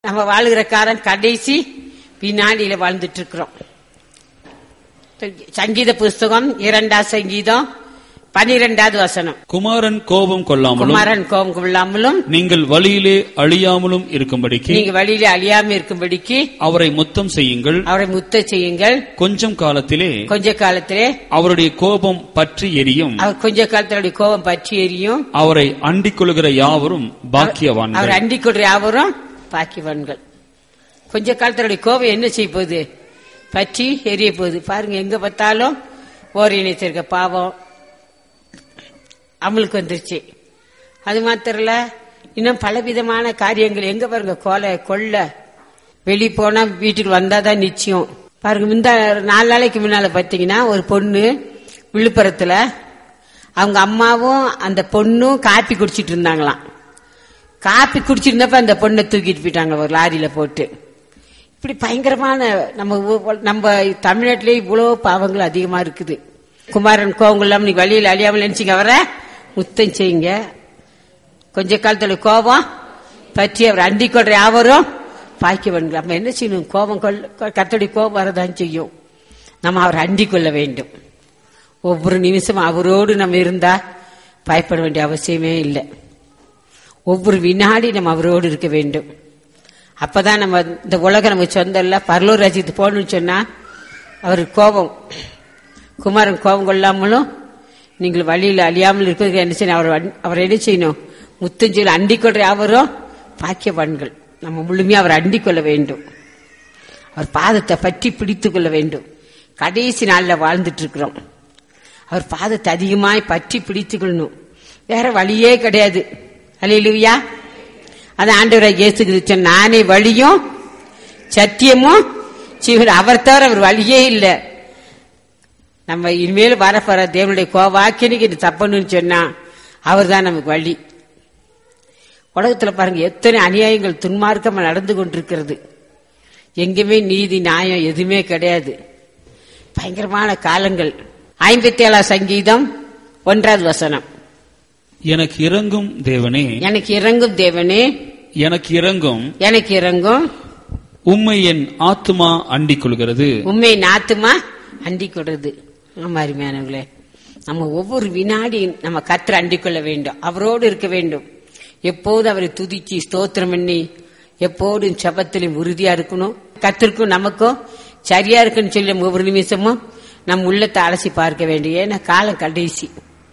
நம்ம வாழுகிற காலம் கடைசி வினாடியில வாழ்ந்துட்டு இருக்கிறோம் சங்கீத புஸ்தகம் இரண்டாம் சங்கீதம் பனிரெண்டாவது வசனம் குமாரன் கோபம் கொள்ளாமலும் குமாரன் கோபம் கொள்ளாமலும் நீங்கள் வழியிலே அழியாமலும் இருக்கும்படிக்கு நீங்க வழியில அழியாம இருக்கும்படிக்கு அவரை முத்தம் செய்யுங்கள் அவரை முத்த செய்யுங்கள் கொஞ்சம் காலத்திலே கொஞ்ச காலத்திலே அவருடைய கோபம் பற்றி எரியும் அவர் கொஞ்ச காலத்தினுடைய கோபம் பற்றி எரியும் அவரை அண்டிக் கொள்கிற யாவரும் பாக்கியவான்கள் அவர் அண்டிக் கொள்ற யாவரும் பாக்கியவான்கள் கொஞ்ச காலத்தினுடைய கோபம் என்ன செய்ய போகுது பற்றி எரிய போகுது பாருங்க எங்க பார்த்தாலும் ஓர் இணைத்திருக்க பாவம் அமலுக்கு வந்துருச்சு அது மாத்திரம் இல்ல இன்னும் பலவிதமான காரியங்கள் எங்க பாருங்க கொலை கொள்ளை வெளி போனா வீட்டுக்கு வந்தாதான் நிச்சயம் பாருங்க இந்த நாலு நாளைக்கு முன்னால பாத்தீங்கன்னா ஒரு பொண்ணு விழுப்புரத்துல அவங்க அம்மாவும் அந்த பொண்ணும் காப்பி குடிச்சிட்டு இருந்தாங்களாம் காப்பி குடிச்சிருந்தப்ப அந்த பொண்ணை தூக்கிட்டு போயிட்டாங்க ஒரு லாரியில போட்டு இப்படி பயங்கரமான நம்ம ஊ- நம்ம தமிழ்நாட்டிலே இவ்வளவு பாவங்கள் அதிகமா இருக்குது குமாரன் கோவம் இல்லாம நீ வழியில் அழியாமல் நினைச்சிங்க அவரை முத்தம் செய்யுங்க கொஞ்ச காலத்துல கோபம் பற்றி அவர் அண்டிக் கொள்ற யாவரும் பாக்கியவன்கள் நம்ம என்ன செய்யணும் கோபம் கொள்ள கத்தடி கோபம் வரதான் செய்யும் நம்ம அவர் அண்டிக் கொள்ள வேண்டும் ஒவ்வொரு நிமிஷம் அவரோடு நம்ம இருந்தா பயப்பட வேண்டிய அவசியமே இல்லை ஒவ்வொரு வினாடி நம்ம அவரோடு இருக்க வேண்டும் அப்பதான் நம்ம இந்த உலகம் நமக்கு சொந்தம் இல்ல பரலூர் ராஜ்யத்துக்கு போகணும்னு சொன்னா அவர் கோபம் குமாரன் கோபம் கொள்ளாமலும் நீங்கள் வழியில் அழியாமல் இருக்கிறதுக்கு என்ன செய்யணும் அவர் அன்- அவர் என்ன செய்யணும் முத்தஞ்சொல் அண்டிக் கொள்ற அவரும் பாக்கியவான்கள் நம்ம முழுமையா அவர் அண்டிக் கொள்ள வேண்டும் அவர் பாதத்தை பற்றி பிடித்துக் கொள்ள வேண்டும் கடைசி நாள்ல வாழ்ந்துட்டு இருக்கிறோம் அவர் பாதத்தை அதிகமாய் பற்றி பிடித்துக் கொள்ளணும் வேற வழியே கிடையாது அல்லையா அது ஆண்டவராக இயேசு கிறிஸ்து சொன்னார், நானே வழியும் சத்தியமும் ஜீவன் அவர் தவிர அவர் வழியே இல்லை நம்ம இனிமேல் வரப்போற தேவனுடைய கோவாக்கினிக்கு இது தப்பணும்னு சொன்னா அவர் தான் நமக்கு வழி உலகத்துல பாருங்க எத்தனை அநியாயங்கள் துன்மார்க்கமா நடந்து கொண்டிருக்கிறது எங்கேயுமே நீதி நியாயம் எதுவுமே கிடையாது பயங்கரமான காலங்கள் ஐம்பத்தி ஏழாம் சங்கீதம் ஒன்றாவது வசனம் எனக்கு இறங்கும் தேவனே எனக்கு இறங்கும் தேவனே எனக்கு இறங்கும் எனக்கு இறங்கும் உம்மை என் ஆத்துமா அண்டிக் கொள்கிறது உண்மை நாத்துமா அண்டிக் கொள்றது ஆமா அருமையானவர்களே நம்ம ஒவ்வொரு வினாடியும் நம்ம கத்திர அண்டிக் கொள்ள வேண்டும் அவரோடு இருக்க வேண்டும் எப்போது அவரை துதிச்சு ஸ்தோத்திரம் பண்ணி எப்போதும் செபத்திலும் உறுதியா இருக்கணும் கத்திற்கும் நமக்கும் சரியா இருக்குன்னு சொல்லி நம்ம ஒவ்வொரு நிமிஷமும் நம் உள்ளத்தை அலசி பார்க்க வேண்டும் ஏன்னா காலம் கடைசி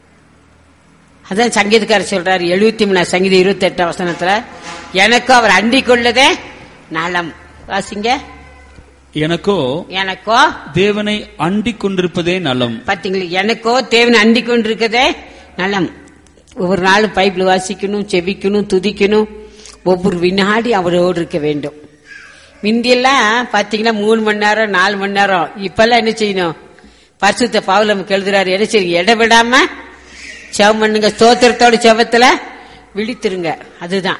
அதான் சங்கீதக்காரர் சொல்றாரு எழுபத்தி மூணு சங்கீதம் இருபத்தி எட்டாம் வசனத்துல எனக்கும் அவர் அண்டிக் கொள்ளதே நலம் வாசிங்க எனக்கோ எனக்கோ தேவனை அண்டிக் கொண்டிருப்பதே நலம் பாத்தீங்களா எனக்கோ தேவன் அண்டிக் கொண்டிருக்கதே நலம் ஒவ்வொரு நாளும் பைபிள் வாசிக்கணும் செபிக்கணும் துதிக்கணும் ஒவ்வொரு வினாடி அவரோடு இருக்க வேண்டும் முந்தியெல்லாம் பாத்தீங்கன்னா மூணு மணி நேரம் நாலு மணி நேரம் இப்பெல்லாம் என்ன செய்யணும் பரிசுத்த பவுல் நமக்கு எழுதுறாரு என்ன செய்யுங்க இடவிடாம செவம் பண்ணுங்க ஸ்தோத்திரத்தோட செவத்துல விழித்திருங்க அதுதான்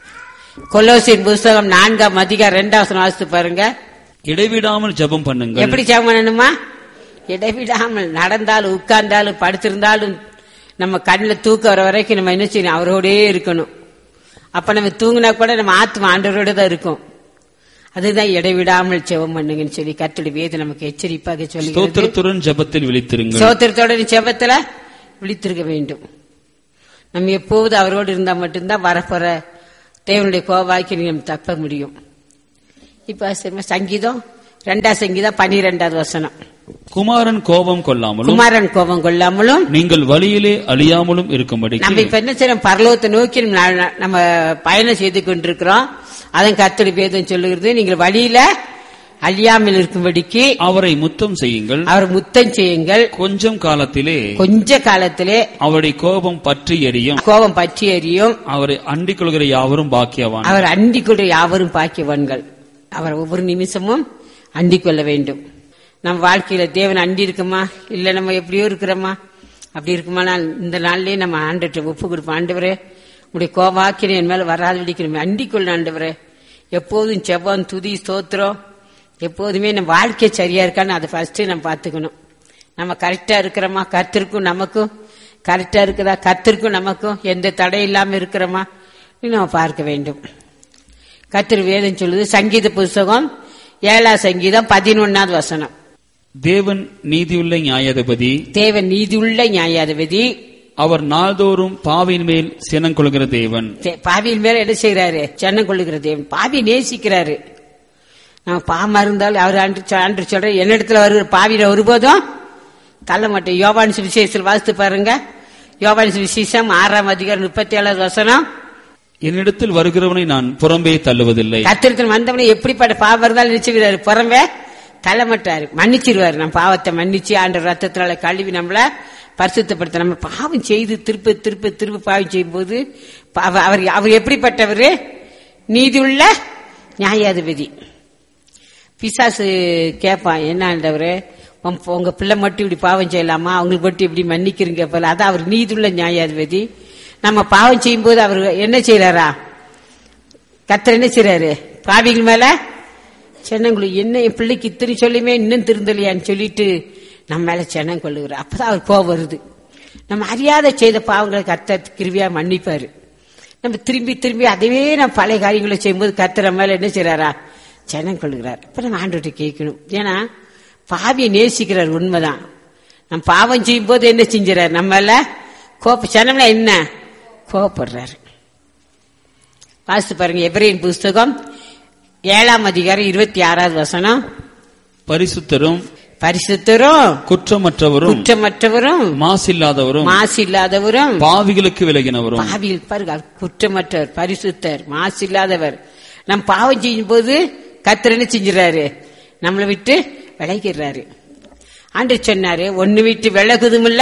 கொலோசின் புஸ்தகம் நான்காம் அதிகாரம் ரெண்டாவது வாசித்து பாருங்க இடைவிடாமல் ஜெபம் பண்ணுங்கள் எப்படி ஜெபம் பண்ணணுமா இடைவிடாமல் நடந்தாலும் உட்கார்ந்தாலும் படுத்திருந்தாலும் நம்ம கண்ணில் தூக்கம் வர வரைக்கும் நம்ம என்ன செய்யணும் அவரோடே இருக்கணும் அப்ப நம்ம தூங்கினா கூட நம்ம ஆத்மா ஆண்டவரோட தான் இருக்கும் அதுதான் இடைவிடாமல் ஜெபம் பண்ணுங்கன்னு சொல்லி கத்துடைய வேது நமக்கு எச்சரிப்பாக சொல்லி ஸ்தோத்திரத்துடன் ஜெபத்தில் விழித்திருங்கள் சோத்திரத்தோட செபத்துல விழித்திருக்க வேண்டும் நம்ம எப்போது அவரோடு இருந்தா மட்டும்தான் வரப்போற தேவனுடைய கோவாக்கி நம்ம தப்ப முடியும் இப்ப சரி, சங்கீதம் ரெண்டாம் சங்கீதம் பனிரெண்டாவது வசனம் குமாரன் கோபம் கொள்ளாமலும் குமாரன் கோபம் கொள்ளாமலும் நீங்கள் வழியிலே அழியாமலும் இருக்கும்படி நம்ம இப்ப என்ன செய்யறோம் பரலோகத்தை நோக்கி நம்ம நா- நம்ம பயணம் செய்து கொண்டிருக்கிறோம் அதன் கத்தடி வேதம் சொல்லுகிறது நீங்கள் வழியில அழியாமல் இருக்கும்படிக்கு அவரை முத்தம் செய்யுங்கள் அவர் முத்தம் செய்யுங்கள் கொஞ்சம் காலத்திலே கொஞ்ச காலத்திலே அவருடைய கோபம் பற்றி எரியும் கோபம் பற்றி எறியும் அவரை அண்டிக் கொள்கிற யாவரும் பாக்கியவான் அவர் அண்டிக் கொள்ள யாவரும் பாக்கியவான்கள் அவர் ஒவ்வொரு நிமிஷமும் அண்டிக் கொள்ள வேண்டும் நம்ம வாழ்க்கையில தேவன் அண்டி இருக்குமா இல்ல நம்ம எப்படியோ இருக்கிறோமா அப்படி இருக்குமானால் இந்த நாள்லயே நம்ம ஆண்டுட்டு ஒப்பு கொடுப்போம் ஆண்டவரே உடைய கோபாக்கினை என் மேல வராது அடிக்கணும் அண்டிக் கொள்ள ஆண்டவரே எப்போதும் செவ்வான் துதி ஸ்தோத்திரம் எப்போதுமே நம்ம வாழ்க்கை சரியா இருக்கான்னு அதை ஃபர்ஸ்ட் நம்ம பார்த்துக்கணும் நம்ம கரெக்டா இருக்கிறோமா கத்திற்கும் நமக்கும் கரெக்டா இருக்குதா கத்திற்கும் நமக்கும் எந்த தடை இல்லாம இருக்கிறோமா நம்ம பார்க்க வேண்டும் கத்திர வேதம் சொல்லுது சங்கீத புஸ்தகம் ஏழாம் சங்கீதம் பதினொன்னாவது வசனம் தேவன் நீதியுள்ள நியாயாதிபதி தேவன் நீதியுள்ள நியாயாதிபதி அவர் நாள்தோறும் பாவியின் மேல் சினம் கொள்கிற தேவன் தே- பாவியின் மேல என்ன செய்யறாரு சென்னம் கொள்ளுகிற தேவன் பாவி நேசிக்கிறாரு நம்ம பாவமா இருந்தாலும் அவர் அன்று சொ- அன்று சொல்ற என்னிடத்துல வருகிற பாவியில ஒருபோதும் தள்ள மாட்டேன் யோவான் சுவிசேஷத்தில் வாசித்து பாருங்க யோவான் சுவிசேஷம் ஆறாம் அதிகாரம் முப்பத்தி ஏழாவது வசனம் என்னிடத்தில் வருகிறவனை நான் புறம்பே தள்ளுவதில்லை கத்திரத்தில் வந்தவனை எப்படிப்பட்ட பாவம் இருந்தாலும் நினைச்சுக்கிறாரு புறம்பே தள்ள மாட்டாரு மன்னிச்சிருவாரு நம்ம பாவத்தை மன்னிச்சு ஆண்டு ரத்தத்தினால கழுவி நம்மள பரிசுத்தப்படுத்த நம்ம பாவம் செய்து திருப்ப திருப்ப திருப்ப பாவம் செய்யும்போது அவ- அவர் அவர் எப்படிப்பட்டவர் நீதியுள்ள நியாயாதிபதி பிசாசு கேட்பான் என்ன ஆண்டவரே உம் உங்க பிள்ளை மட்டும் இப்படி பாவம் செய்யலாமா அவங்களுக்கு மட்டும் இப்படி மன்னிக்கிறீங்க போல அதான் அவர் நீதியுள்ள நியாயாதிபதி நம்ம பாவம் செய்யும்போது அவர் என்ன செய்யறாரா கத்தர் என்ன செய்றாரு பாவிகள் மேல சென்னங்குழு என்ன என் பிள்ளைக்கு இத்தனை சொல்லியுமே இன்னும் திருந்தலையான்னு சொல்லிட்டு நம்ம மேல சென்னம் கொள்ளுகிறார் அப்பதான் அவர் கோபம் வருது நம்ம அறியாத செய்த பாவங்களை கத்தர் கிருவியா மன்னிப்பாரு நம்ம திரும்பி திரும்பி அதுவே நம்ம பழைய காரியங்களை செய்யும்போது கத்தர் நம்ம மேல என்ன செய்றாரா சென்னம் கொள்ளுகிறார் இப்ப நம்ம ஆண்டோட்ட கேட்கணும் ஏன்னா பாவியை நேசிக்கிறார் உண்மைதான் நம்ம பாவம் செய்யும் போது என்ன செஞ்சுறாரு நம்ம மேல கோப்ப சென்னம்ல என்ன கோவப்படுறாரு வாசித்து பாருங்க எபிரேன் புஸ்தகம் ஏழாம் அதிகாரம் இருபத்தி ஆறாவது வசனம் பரிசுத்தரும் பரிசுத்தரும் குற்றமற்றவரும் குற்றமற்றவரும் மாசில்லாதவரும் மாசு இல்லாதவரும் பாவிகளுக்கு விலகினவரும் பாவியில் பாருங்க அவர் குற்றமற்றவர் பரிசுத்தர் மாசு இல்லாதவர் நம் பாவம் செய்யும் போது கத்தர் என்ன செஞ்சுறாரு நம்மளை விட்டு விலகிடுறாரு ஆண்டு சொன்னாரு ஒன்னு விட்டு விலகுதுமில்ல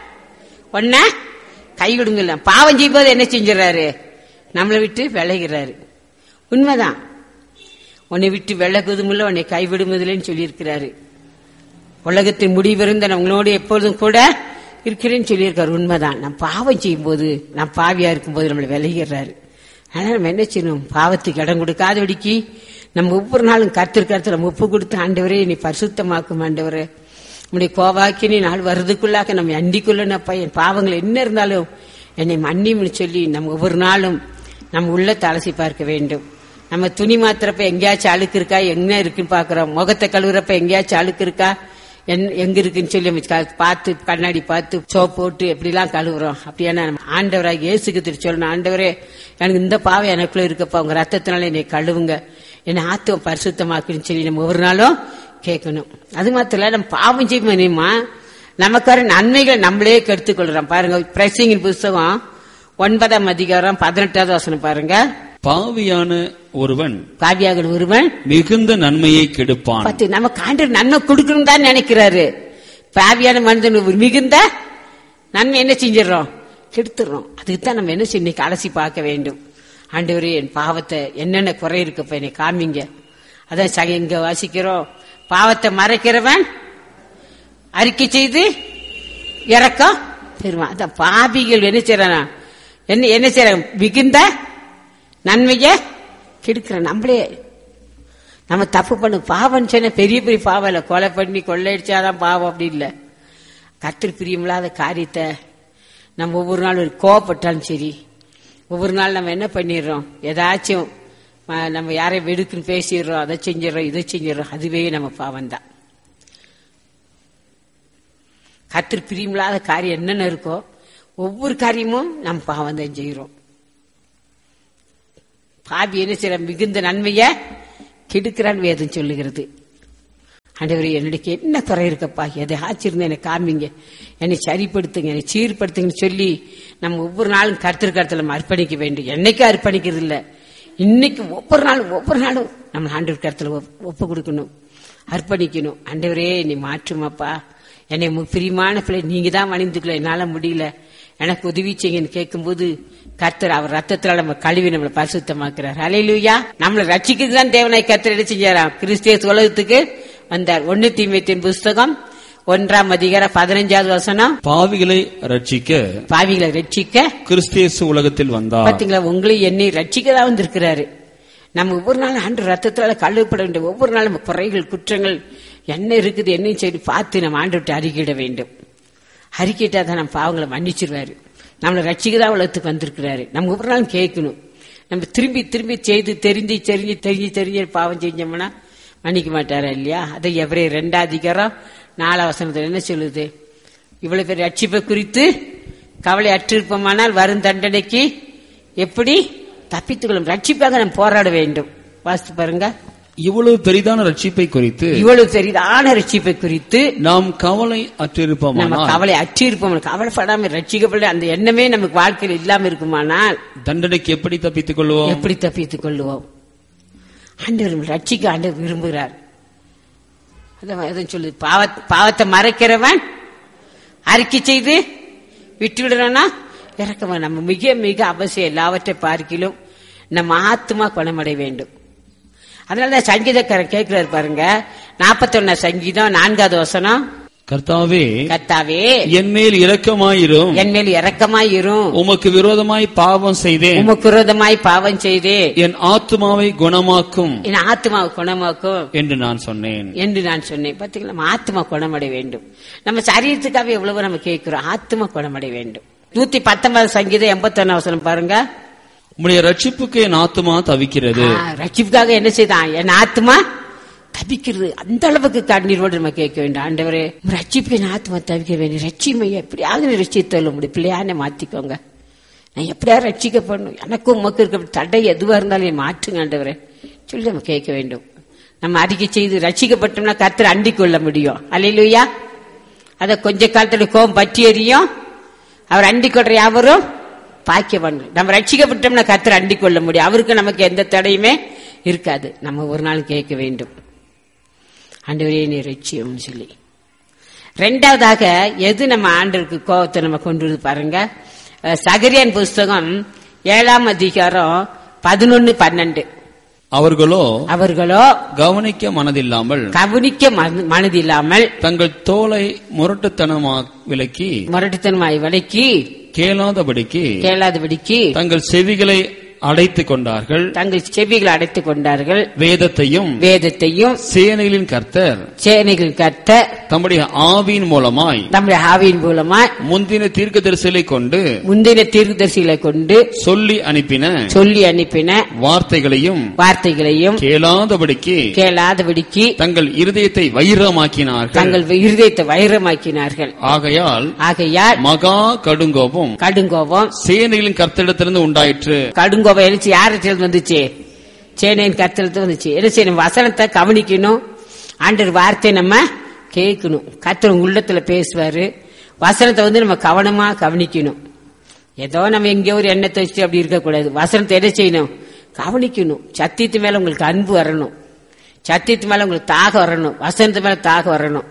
ஒன்ன கைவிடுங்கல்ல பாவம் செய்யும் போது என்ன செஞ்சுறாரு நம்மளை விட்டு விலகிறாரு உண்மைதான் உன்னை விட்டு விலகுதுமில்ல உன்னை கைவிடுவதில்லைன்னு சொல்லியிருக்கிறாரு உலகத்தின் முடிவிருந்த நான் உங்களோடு எப்பொழுதும் கூட இருக்கிறேன்னு சொல்லியிருக்காரு உண்மைதான் நான் பாவம் செய்யும்போது நான் பாவியா இருக்கும்போது நம்மளை விலகிடுறாரு அதனால நம்ம என்ன செய்யணும் பாவத்துக்கு இடம் கொடுக்காதபடிக்கு நம்ம ஒவ்வொரு நாளும் கருத்து கருத்து நம்ம ஒப்பு கொடுத்து ஆண்டவரே நீ பரிசுத்தமாக்கும் ஆண்டவரே உன்னுடைய கோவாக்கினி நாள் வர்றதுக்குள்ளாக நம்ம அண்டிக்குள்ளனப்பா என் பாவங்கள் என்ன இருந்தாலும் என்னை மன்னிம்னு சொல்லி நம்ம ஒவ்வொரு நாளும் நம்ம உள்ளத்தை அலசி பார்க்க வேண்டும் நம்ம துணி மாத்திரப்ப எங்கேயாச்சும் அழுக்கு இருக்கா என்ன இருக்குன்னு பாக்குறோம் முகத்தை கழுவுறப்ப எங்கேயாச்சும் அழுக்கு இருக்கா என்- எங்க இருக்குன்னு சொல்லி நம்ம க- பார்த்து கண்ணாடி பார்த்து சோப் போட்டு எப்படிலாம் கழுவுறோம் அப்படியான நம்ம ஆண்டவராக இயேசுக்கு திரு சொல்லணும் ஆண்டவரே எனக்கு இந்த பாவம் எனக்குள்ள இருக்கப்பா உங்க ரத்தத்தினால என்னை கழுவுங்க என்னை ஆத்துவம் பரிசுத்தமாக்குன்னு சொல்லி நம்ம ஒவ்வொரு நாளும் கேட்கணும் அது மாத்திரம் இல்ல, நம்ம பாவம் செய்யுமா நமக்கு வர நன்மைகளை நம்மளே கெடுத்துக் கொள்றோம் பாருங்க பிரசிங்கின் புஸ்தகம் ஒன்பதாம் அதிகாரம் பதினெட்டாவது வசனம் பாருங்க பாவியான ஒருவன் காவியாகன் ஒருவன் மிகுந்த நன்மையை கெடுப்பான் பத்து நமக்கு ஆண்டவர் நன்மை கொடுக்கணும் தான் நினைக்கிறாரு பாவியான மனிதன் ஒரு மிகுந்த நன்மை என்ன செஞ்சிடறோம் கெடுத்துடுறோம் அதுக்கு தான் நம்ம என்ன செய்ய இன்னைக்கு அலசி பார்க்க வேண்டும் ஆண்டவரே என் பாவத்தை என்னென்ன குறை இருக்குப்ப என்னை காமிங்க அதான் சக இங்க வாசிக்கிறோம் பாவத்தை மறைக்கிறவன் அறிக்கை செய்து இறக்கம் பெறுவான் அதான் பாபிகள் என்ன செய்யறானா என்ன என்ன செய்யறாங்க மிகுந்த நன்மைய கெடுக்கிற நம்மளே நம்ம தப்பு பண்ணு பாவம்னு சொன்ன பெரிய பெரிய பாவம் இல்ல கொலை பண்ணி கொள்ளையடிச்சாதான் பாவம் அப்படி இல்ல கத்திரி பிரியமில்லாத காரியத்தை நம்ம ஒவ்வொரு நாள் ஒரு கோவப்பட்டாலும் சரி ஒவ்வொரு நாள் நம்ம என்ன பண்ணிடுறோம் ஏதாச்சும் ம- நம்ம யாரையும் வெடுக்குன்னு பேசிடுறோம் அதை செஞ்சிடறோம் இதை செஞ்சிடறோம் அதுவே நம்ம பாவம் தான் கத்திரி பிரியமில்லாத காரியம் என்னென்ன இருக்கோ ஒவ்வொரு காரியமும் நம்ம பாவம் தான் செய்கிறோம் பாவி என்ன செய்யற மிகுந்த நன்மைய கெடுக்கிறான் வேதம் சொல்லுகிறது ஆண்டவரே என்னுடைய என்ன குறை இருக்கப்பா எதை ஆச்சிருந்த என்னை காமிங்க என்னை சரிப்படுத்துங்க என்னை சீர்படுத்துங்கன்னு சொல்லி நம்ம ஒவ்வொரு நாளும் கருத்து கருத்துல நம்ம அர்ப்பணிக்க வேண்டும் என்னைக்கும் அர்ப்பணிக்கிறது இல்ல இன்னைக்கு ஒவ்வொரு நாளும் ஒவ்வொரு நாளும் நம்ம ஆண்டவர் கருத்துல ஒப்- ஒப்பு கொடுக்கணும் அர்ப்பணிக்கணும் ஆண்டவரே நீ மாற்றுமாப்பா என்னை உமக்கு பிரியமான பிள்ளை நீங்க தான் வணிந்துக்கல என்னால முடியல எனக்கு உதவி செய்யுங்கன்னு கேட்கும்போது கர்த்தர் அவர் ரத்தத்தினால நம்ம கழுவி நம்மளை பரிசுத்தமாக்குறார் அலையிலுயா நம்மளை ரட்சிக்கிறது தான் தேவனாய் கர்த்தர் என்ன செஞ்சாராம் கிறிஸ்திய உலகத்துக்கு வந்தார் ஒன்னு தீமைத்தின் புஸ்தகம் ஒன்றாம் அதிகாரம் பதினஞ்சாவது வசனம் பாவிகளை ரட்சிக்க பாவிகளை ரட்சிக்க கிறிஸ்தியசு உலகத்தில் வந்தார் பாத்தீங்களா உங்களை என்னை ரட்சிக்க தான் வந்திருக்கிறாரு நம்ம ஒவ்வொரு நாளும் ஆண்டு ரத்தத்தால கழுவப்பட வேண்டும் ஒவ்வொரு நாளும் நம்ம குறைகள் குற்றங்கள் என்ன இருக்குது என்னன்னு சொல்லி பார்த்து நம்ம ஆண்டு விட்டு அறிக்கையிட வேண்டும் அறிக்கையிட்டா தான் நம்ம பாவங்களை மன்னிச்சிருவாரு நம்மளை ரட்சிக்க தான் உலகத்துக்கு வந்திருக்கிறாரு நம்ம ஒவ்வொரு நாளும் கேட்கணும் நம்ம திரும்பி திரும்பி செய்து தெரிஞ்சு தெரிஞ்சு தெரிஞ்சு தெரிஞ்சு பாவம் செஞ்சோம்னா மன்னிக்க மாட்டாரா இல்லையா அதை எவரே ரெண்டாதிகாரம் நாலாம் வசனத்துல என்ன சொல்லுது இவ்வளவு பேர் ரட்சிப்பை குறித்து கவலை அற்றிருப்போமானால் வரும் தண்டனைக்கு எப்படி தப்பித்துக்கொள்ளும் ரட்சிப்பாக நம்ம போராட வேண்டும் வாசித்து பாருங்க இவ்வளவு பெரிதான ரட்சிப்பை குறித்து இவ்வளவு பெரிதான ரட்சிப்பை குறித்து நாம் கவலை நம்ம அற்றிருப்போமானால் கவலை அற்றிருப்போம் கவலைப்படாம ரட்சிக்கப்பட அந்த எண்ணமே நமக்கு வாழ்க்கையில் இல்லாம இருக்குமானால் தண்டனைக்கு எப்படி தப்பித்துக் கொள்வோம் எப்படி தப்பித்துக் கொள்ளுவோம் ஆண்டவர் ரட்சிக்க ஆண்டவர் விரும்புகிறார் அதான் அதான் சொல்லுது பாவ பாவத்தை மறைக்கிறவன் அறிக்கை செய்து விட்டு விடுறானா இறக்கவன் நம்ம மிக மிக அவசியம் எல்லாவற்றை பார்க்கிலும் நம்ம ஆத்மா குணமடைய வேண்டும் அதனாலதான் சங்கீதக்காரன் கேட்கிறாரு பாருங்க நாற்பத்தொன்னா சங்கீதம் நான்காவது வசனம் கர்த்தாவே கத்தாவே என் மேல் இரக்கமாயிரும் என் மேல் இரக்கமாயிரும் உமக்கு விரோதமாய் பாவம் செய்தேன் உமக்கு விரோதமாய் பாவம் செய்தே என் ஆத்துமாவை குணமாக்கும் என் ஆத்மாவை குணமாக்கும் என்று நான் சொன்னேன் என்று நான் சொன்னேன் பாத்தீங்களா நம்ம ஆத்மா குணமடைய வேண்டும் நம்ம சரீரத்துக்காக எவ்வளவு நம்ம கேட்கிறோம் ஆத்மா குணமடைய வேண்டும் நூத்தி பத்தொன்பது சங்கீதம் எண்பத்தி வசனம் பாருங்க உம்முடைய ரட்சிப்புக்கு என் ஆத்துமா தவிக்கிறது ஆ, ரட்சிப்புக்காக என்ன செய்தான் என் ஆத்மா தவிக்கிறது அந்த அளவுக்கு கண்ணீரோடு நம்ம கேட்க வேண்டும் ஆண்டவரே ரட்சிப்பு என் ஆத்மா தவிக்க வேண்டும் ரட்சிமை எப்படியாவது ரட்சித்தள்ள முடியும் பிள்ளையானே மாத்திக்கோங்க நான் எப்படியா ரட்சிக்கப்படணும் எனக்கும் உமக்கு இருக்க தடை எதுவா இருந்தாலும் என்னை மாற்றுங்க ஆண்டவரே சொல்லி நம்ம கேட்க வேண்டும் நம்ம அறிக்கை செய்து ரட்சிக்கப்பட்டோம்னா கர்த்தர் அண்டிக் கொள்ள முடியும் அல்லையிலுயா அத கொஞ்ச காலத்துல கோபம் பற்றி எறியும் அவர் அண்டிக் கொள்ற யாவரும் பாக்கியவான் நம்ம ரட்சிக்கப்பட்டோம்னா கர்த்தர் அண்டிக் கொள்ள முடியும் அவருக்கு நமக்கு எந்த தடையுமே இருக்காது நம்ம ஒரு நாள் கேட்க வேண்டும் ஆண்டவரே நீ ரட்சியம்னு சொல்லி ரெண்டாவதாக எது நம்ம ஆண்டவருக்கு கோபத்தை நம்ம கொண்டு வந்து பாருங்க அஹ், சகரியான் புஸ்தகம் ஏழாம் அதிகாரம் பதினொன்னு பன்னெண்டு அவர்களோ அவர்களோ கவனிக்க மனதில்லாமல் கவனிக்க மன- மனதில்லாமல் தங்கள் தோலை முரட்டுத்தனமா விலக்கி முரட்டுத்தனமாய் விலைக்கு கேளாதபடிக்கு கேளாதபடிக்கு தங்கள் செவிகளை அடைத்துக் கொண்டார்கள் தங்கள் செவிகளை அடைத்துக் கொண்டார்கள் வேதத்தையும் வேதத்தையும் சேனைகளின் கர்த்தர் சேனைகள் கத்த தம்முடைய ஆவியின் மூலமாய் நம்முடைய ஆவியின் மூலமா முந்தின தீர்க்கதரிசிகளை கொண்டு முந்தின தீர்க்கதரிசிகளை கொண்டு சொல்லி அனுப்பின சொல்லி அனுப்பின வார்த்தைகளையும் வார்த்தைகளையும் கேளாதபடிக்கு கேளாதபடிக்கு தங்கள் இருதயத்தை வைரமாக்கினார்கள் தங்கள் இருதயத்தை வைரமாக்கினார்கள் ஆகையால் ஆகையால் மகா கடுங்கோபம் கடுங்கோபம் சேனைகளின் கர்த்தரிடத்திலிருந்து உண்டாயிற்று கடுங்கோபம் எழுச்சி யார்கிட்ட வந்துச்சு சேனையின் கருத்துல வந்துச்சு என்ன செய்யணும் வசனத்தை கவனிக்கணும் ஆண்டர் வார்த்தை நம்ம கேட்கணும் கர்த்தர் உள்ளத்துல பேசுவாரு வசனத்தை வந்து நம்ம கவனமா கவனிக்கணும் ஏதோ நம்ம எங்கேயோ ஒரு எண்ணத்தை வச்சுட்டு அப்படி இருக்கக்கூடாது வசனத்தை என்ன செய்யணும் கவனிக்கணும் சத்தியத்து மேல உங்களுக்கு அன்பு வரணும் சத்தியத்து மேல உங்களுக்கு தாக வரணும் வசனத்து மேல தாக வரணும்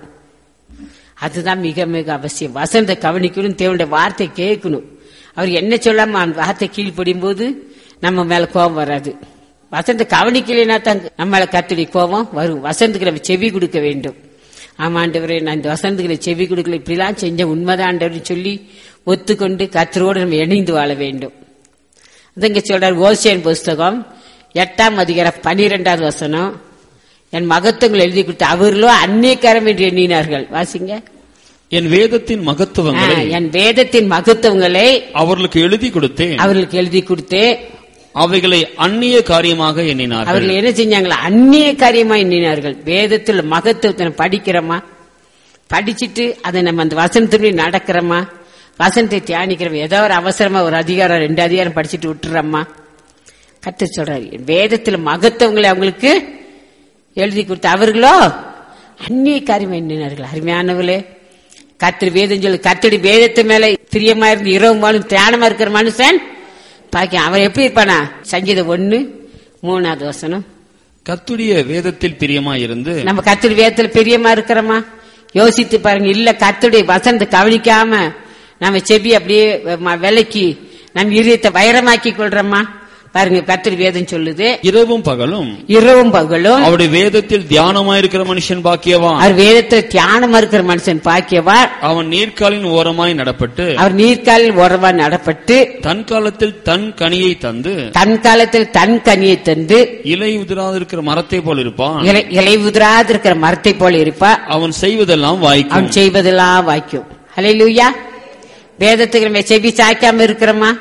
அதுதான் மிக மிக அவசியம் வசனத்தை கவனிக்கணும் தேவனுடைய வார்த்தை கேட்கணும் அவர் என்ன சொல்லாம அந்த வார்த்தை கீழ்ப்படியும் போது நம்ம மேல கோபம் வராது வசனத்தை கவனிக்கலைன்னா தான் நம்ம மேல கத்தடி கோபம் வரும் வசனத்துக்கு நம்ம செவி கொடுக்க வேண்டும் ஆமா ஆண்டவரே நான் இந்த வசனத்துக்கு நான் செவி கொடுக்கல இப்படிலாம் செஞ்ச உண்மைதான் ஆண்டவர்னு சொல்லி ஒத்துக்கொண்டு கத்தரோடு நம்ம இணைந்து வாழ வேண்டும் அதுங்க சொல்றார் ஓசியன் புஸ்தகம் எட்டாம் அதிகாரம் பனிரெண்டாவது வசனம் என் மகத்துவங்கள் எழுதி கொடுத்து அவர்களோ அந்நியக்காரம் என்று எண்ணினார்கள் வாசிங்க என் வேதத்தின் மகத்துவங்களை ஆ, என் வேதத்தின் மகத்துவங்களை அவர்களுக்கு எழுதி கொடுத்தேன் அவர்களுக்கு எழுதி கொடுத்து அவைகளை அந்நிய காரியமாக எண்ணினார்கள் அவர்கள் என்ன செஞ்சாங்களா அந்நிய காரியமா எண்ணினார்கள் வேதத்தில் மகத்துவத்தை நம்ம படிக்கிறோமா படிச்சுட்டு அதை நம்ம அந்த வசனத்துப்படி நடக்கிறோமா வசனத்தை தியானிக்கிறோம் ஏதோ ஒரு அவசரமா ஒரு அதிகாரம் ரெண்டு அதிகாரம் படிச்சுட்டு விட்டுறோமா கத்து சொல்றாரு வேதத்தில் மகத்துவங்களை அவங்களுக்கு எழுதி கொடுத்து அவர்களோ அந்நிய காரியம் எண்ணினார்கள் அருமையானவர்களே கத்திரி வேதம் சொல்லி கத்தடி வேதத்து மேல பிரியமா இருந்து இரவு மாலும் தியானமா இருக்கிற மனுஷன் பாக்கி அவன் எப்படி இருப்பானா சங்கீதம் ஒண்ணு மூணாவது வசனம் கத்துடைய வேதத்தில் பிரியமாயிருந்து நம்ம கத்தடி வேதத்துல பிரியமா இருக்கிறோமா யோசித்து பாருங்க இல்ல கத்துடைய வசனத்தை கவனிக்காம நம்ம செவி அப்படியே ம- விலக்கி நம்ம இதயத்தை வைரமாக்கி கொள்றோமா பாருங்க கத்தடி வேதம் சொல்லுது இரவும் பகலும் இரவும் பகலும் அவருடைய வேதத்தில் தியானமாயிருக்கிற மனுஷன் பாக்கியவான் அவர் வேதத்தை தியானமா இருக்கிற மனுஷன் பாக்கியவா அவன் நீர்க்காலின் ஓரமாய் நடப்பட்டு அவர் நீர்க்காலில் உறவா நடப்பட்டு தன் காலத்தில் தன் கனியை தந்து தன் காலத்தில் தன் கனியை தந்து இலை உதிராதிருக்கிற மரத்தை போல் இருப்பான் இலை- இலை உதிராது இருக்கிற மரத்தை போல இருப்பா அவன் செய்வதெல்லாம் வாய்க்கும் அவன் செய்வதெல்லாம் வாய்க்கும் ஹalleluya வேதத்துக்கு நம்ம செவி சாய்க்காம இருக்கிறோமா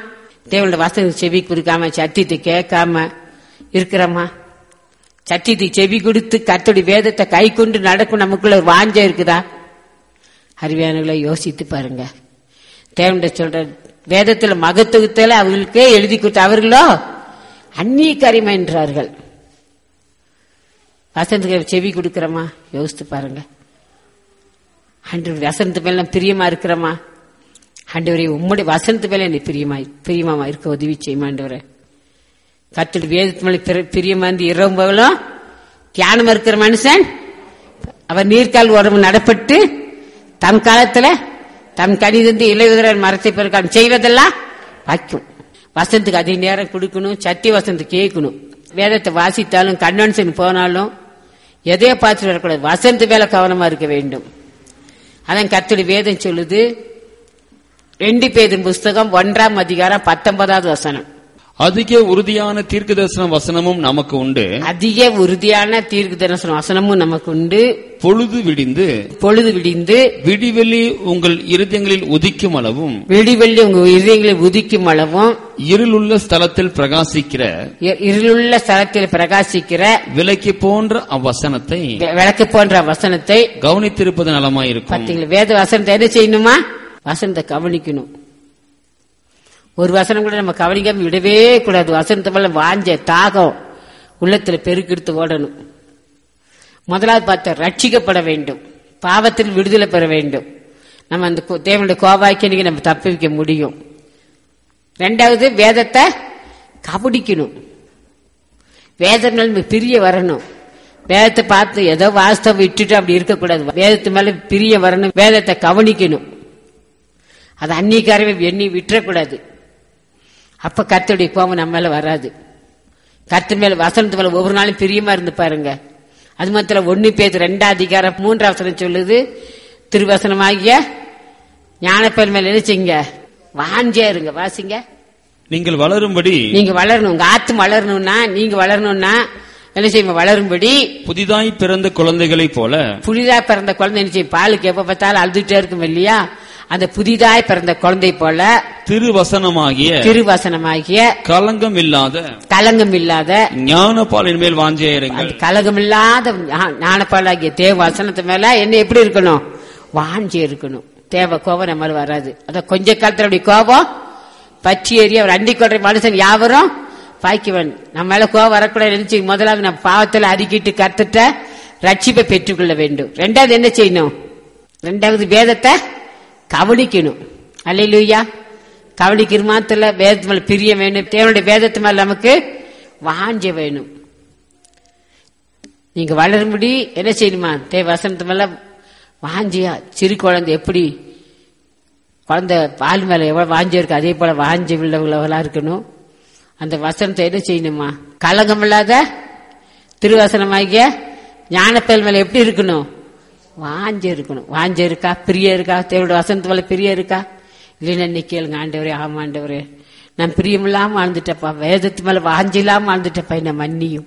தேவனோட வசனம் செவி கொடுக்காம சத்தியத்தை கேட்காம இருக்கிறோமா சத்தியத்துக்கு செவி கொடுத்து கர்த்தருடைய வேதத்தை கை கொண்டு நடக்கும் நமக்குள்ள ஒரு வாஞ்ச இருக்குதா அறிவியானங்களை யோசித்து பாருங்க தேவண்ட சொல்ற வேதத்துல மகத்துவத்துல அவர்களுக்கே எழுதி கொடுத்த அவர்களோ அந்நிய கரிமை என்றார்கள் வசனத்துக்கு செவி கொடுக்கிறோமா யோசித்து பாருங்க அன்று வசனத்து மேல நான் பிரியமா இருக்கிறோமா ஆண்டவரே உம்முடைய வசனத்து மேல என்னை பிரியமா பிரியமா இருக்க உதவி செய்யுமா ஆண்டவரே கத்தோட வேதத்து மேல பிர- பிரியமா இருந்து இரவும் பகலும் தியானம் இருக்கிற மனுஷன் அவர் நீர்க்கால் உடம்பு நடப்பட்டு தம் காலத்துல தம் கணிதந்து இலையுதிரன் மரத்தை பிறக்கான் செய்வதெல்லாம் வைக்கும் வசனத்துக்கு அதிக நேரம் கொடுக்கணும் சத்திய வசனத்தை கேட்கணும் வேதத்தை வாசித்தாலும் கன்வென்ஷன் போனாலும் எதையோ பார்த்துட்டு வரக்கூடாது வசனத்து மேல கவனமா இருக்க வேண்டும் அதான் கர்த்தருடைய வேதம் சொல்லுது ரெண்டு பேரின் புஸ்தகம் ஒன்றாம் அதிகாரம் பத்தொன்பதாவது வசனம் அதிக உறுதியான தீர்க்கதரிசன வசனமும் நமக்கு உண்டு அதிக உறுதியான தீர்க்கு தரிசன வசனமும் நமக்கு உண்டு பொழுது விடிந்து பொழுது விடிந்து விடிவெளி உங்கள் இருதயங்களில் உதிக்கும் அளவும் வெடிவெள்ளி உங்க இதயங்களை உதிக்கும் அளவும் இருளுள்ள ஸ்தலத்தில் பிரகாசிக்கிற இ- இருளுள்ள ஸ்தலத்தில் பிரகாசிக்கிற விலைக்கு போன்ற அவ்வசனத்தை வெ- விளக்கு போன்ற வசனத்தை கவனித்திருப்பது நலமாயிருக்கும் பார்த்தீங்களா வேத வசனத்தை என்ன செய்யணுமா வசனத்தை கவனிக்கணும் ஒரு வசனம் கூட நம்ம கவனிக்காம விடவே கூடாது வசனத்தை மேல வாஞ்ச தாகம் உள்ளத்துல பெருக்கெடுத்து ஓடணும் முதலாவது பார்த்த ரட்சிக்கப்பட வேண்டும் பாவத்தில் விடுதலை பெற வேண்டும் நம்ம அந்த கோ- தேவனுடைய கோபாய்க்கு நம்ம தப்பிக்க முடியும் ரெண்டாவது வேதத்தை கபடிக்கணும் வேதம் மேல நம்ம பிரிய வரணும் வேதத்தை பார்த்து ஏதோ வாஸ்தவம் விட்டுட்டு அப்படி இருக்கக்கூடாது வேதத்து மேல பிரிய வரணும் வேதத்தை கவனிக்கணும் அது அன்னிக்காரவே எண்ணி விட்டுறக்கூடாது அப்ப கர்த்தருடைய கோபம் நம்ம மேல வராது கர்த்தர் மேல வசனத்து மேல ஒவ்வொரு நாளும் பிரியமா இருந்து பாருங்க அது மாத்திரம் ஒன்னு பேர் ரெண்டாம் அதிகாரம் மூன்றாம் வசனம் சொல்லுது திருவசனமாகிய ஞானப்பேர் மேல நினைச்சிங்க வாஞ்சியா இருங்க வாசிங்க நீங்கள் வளரும்படி நீங்க வளரணும் உங்க ஆத்து வளரணும்னா நீங்க வளரணும்னா என்ன செய்யும் வளரும்படி புதிதாய் பிறந்த குழந்தைகளைப் போல புதிதா பிறந்த குழந்தை என்ன செய்யும் பாலுக்கு எப்ப பார்த்தாலும் அழுதுட்டே இருக்கும் இல்லையா அந்த புதிதாய் பிறந்த குழந்தை போல திருவசனமாகிய திருவசனமாகிய களங்கம் இல்லாத கலங்கம் இல்லாத ஞான பாலின் மேல் வாஞ்சேருங்கள் அந்த கலகம் இல்லாத ஞானப்பாலாகிய தேவ வசனத்து மேல என்ன எப்படி இருக்கணும் வாஞ்சி இருக்கணும் தேவ கோபம் நம்ம மேல வராது அத கொஞ்ச காலத்துல அப்படி கோபம் பற்றி எறிய அவர் அண்டி கொள்ற மனுஷன் யாவரும் பாய்க்குவன் நம்ம மேல கோபம் வரக்கூடாது நினைச்சு முதலாவது நம்ம பாவத்துல அறிக்கிட்டு கத்துட்ட ரட்சிப்பை பெற்றுக்கொள்ள வேண்டும் ரெண்டாவது என்ன செய்யணும் ரெண்டாவது வேதத்தை கவனிக்கணும் அல்லையா கவனிக்கிற மாத்திர வேதத்து மேல பிரிய வேணும் தேவனுடைய வேதத்து மேல நமக்கு வாஞ்ச வேணும் நீங்க வளரும்படி என்ன செய்யணுமா தேவ வசனத்து மேல வாஞ்சியா சிறு குழந்தை எப்படி குழந்தை பால் மேல எவ்வளவு வாஞ்சி இருக்கு அதே போல வாஞ்சி உள்ளவங்களா இருக்கணும் அந்த வசனத்தை என்ன செய்யணுமா கலங்கம் இல்லாத திருவசனமாகிய ஞானப்பேல் மேல எப்படி இருக்கணும் வாஞ்ச இருக்கணும் வாஞ்ச இருக்கா பிரிய இருக்கா தேவடைய வசனத்து மேல பிரிய இருக்கா இல்லைன்னா இன்னைக்கு கேளுங்க ஆண்டவரே ஆமா ஆண்டவரே நான் பிரியமில்லாம வாழ்ந்துட்டப்பா வேதத்து மேல வாஞ்சி இல்லாம வாழ்ந்துட்டப்பா என்ன மன்னியும்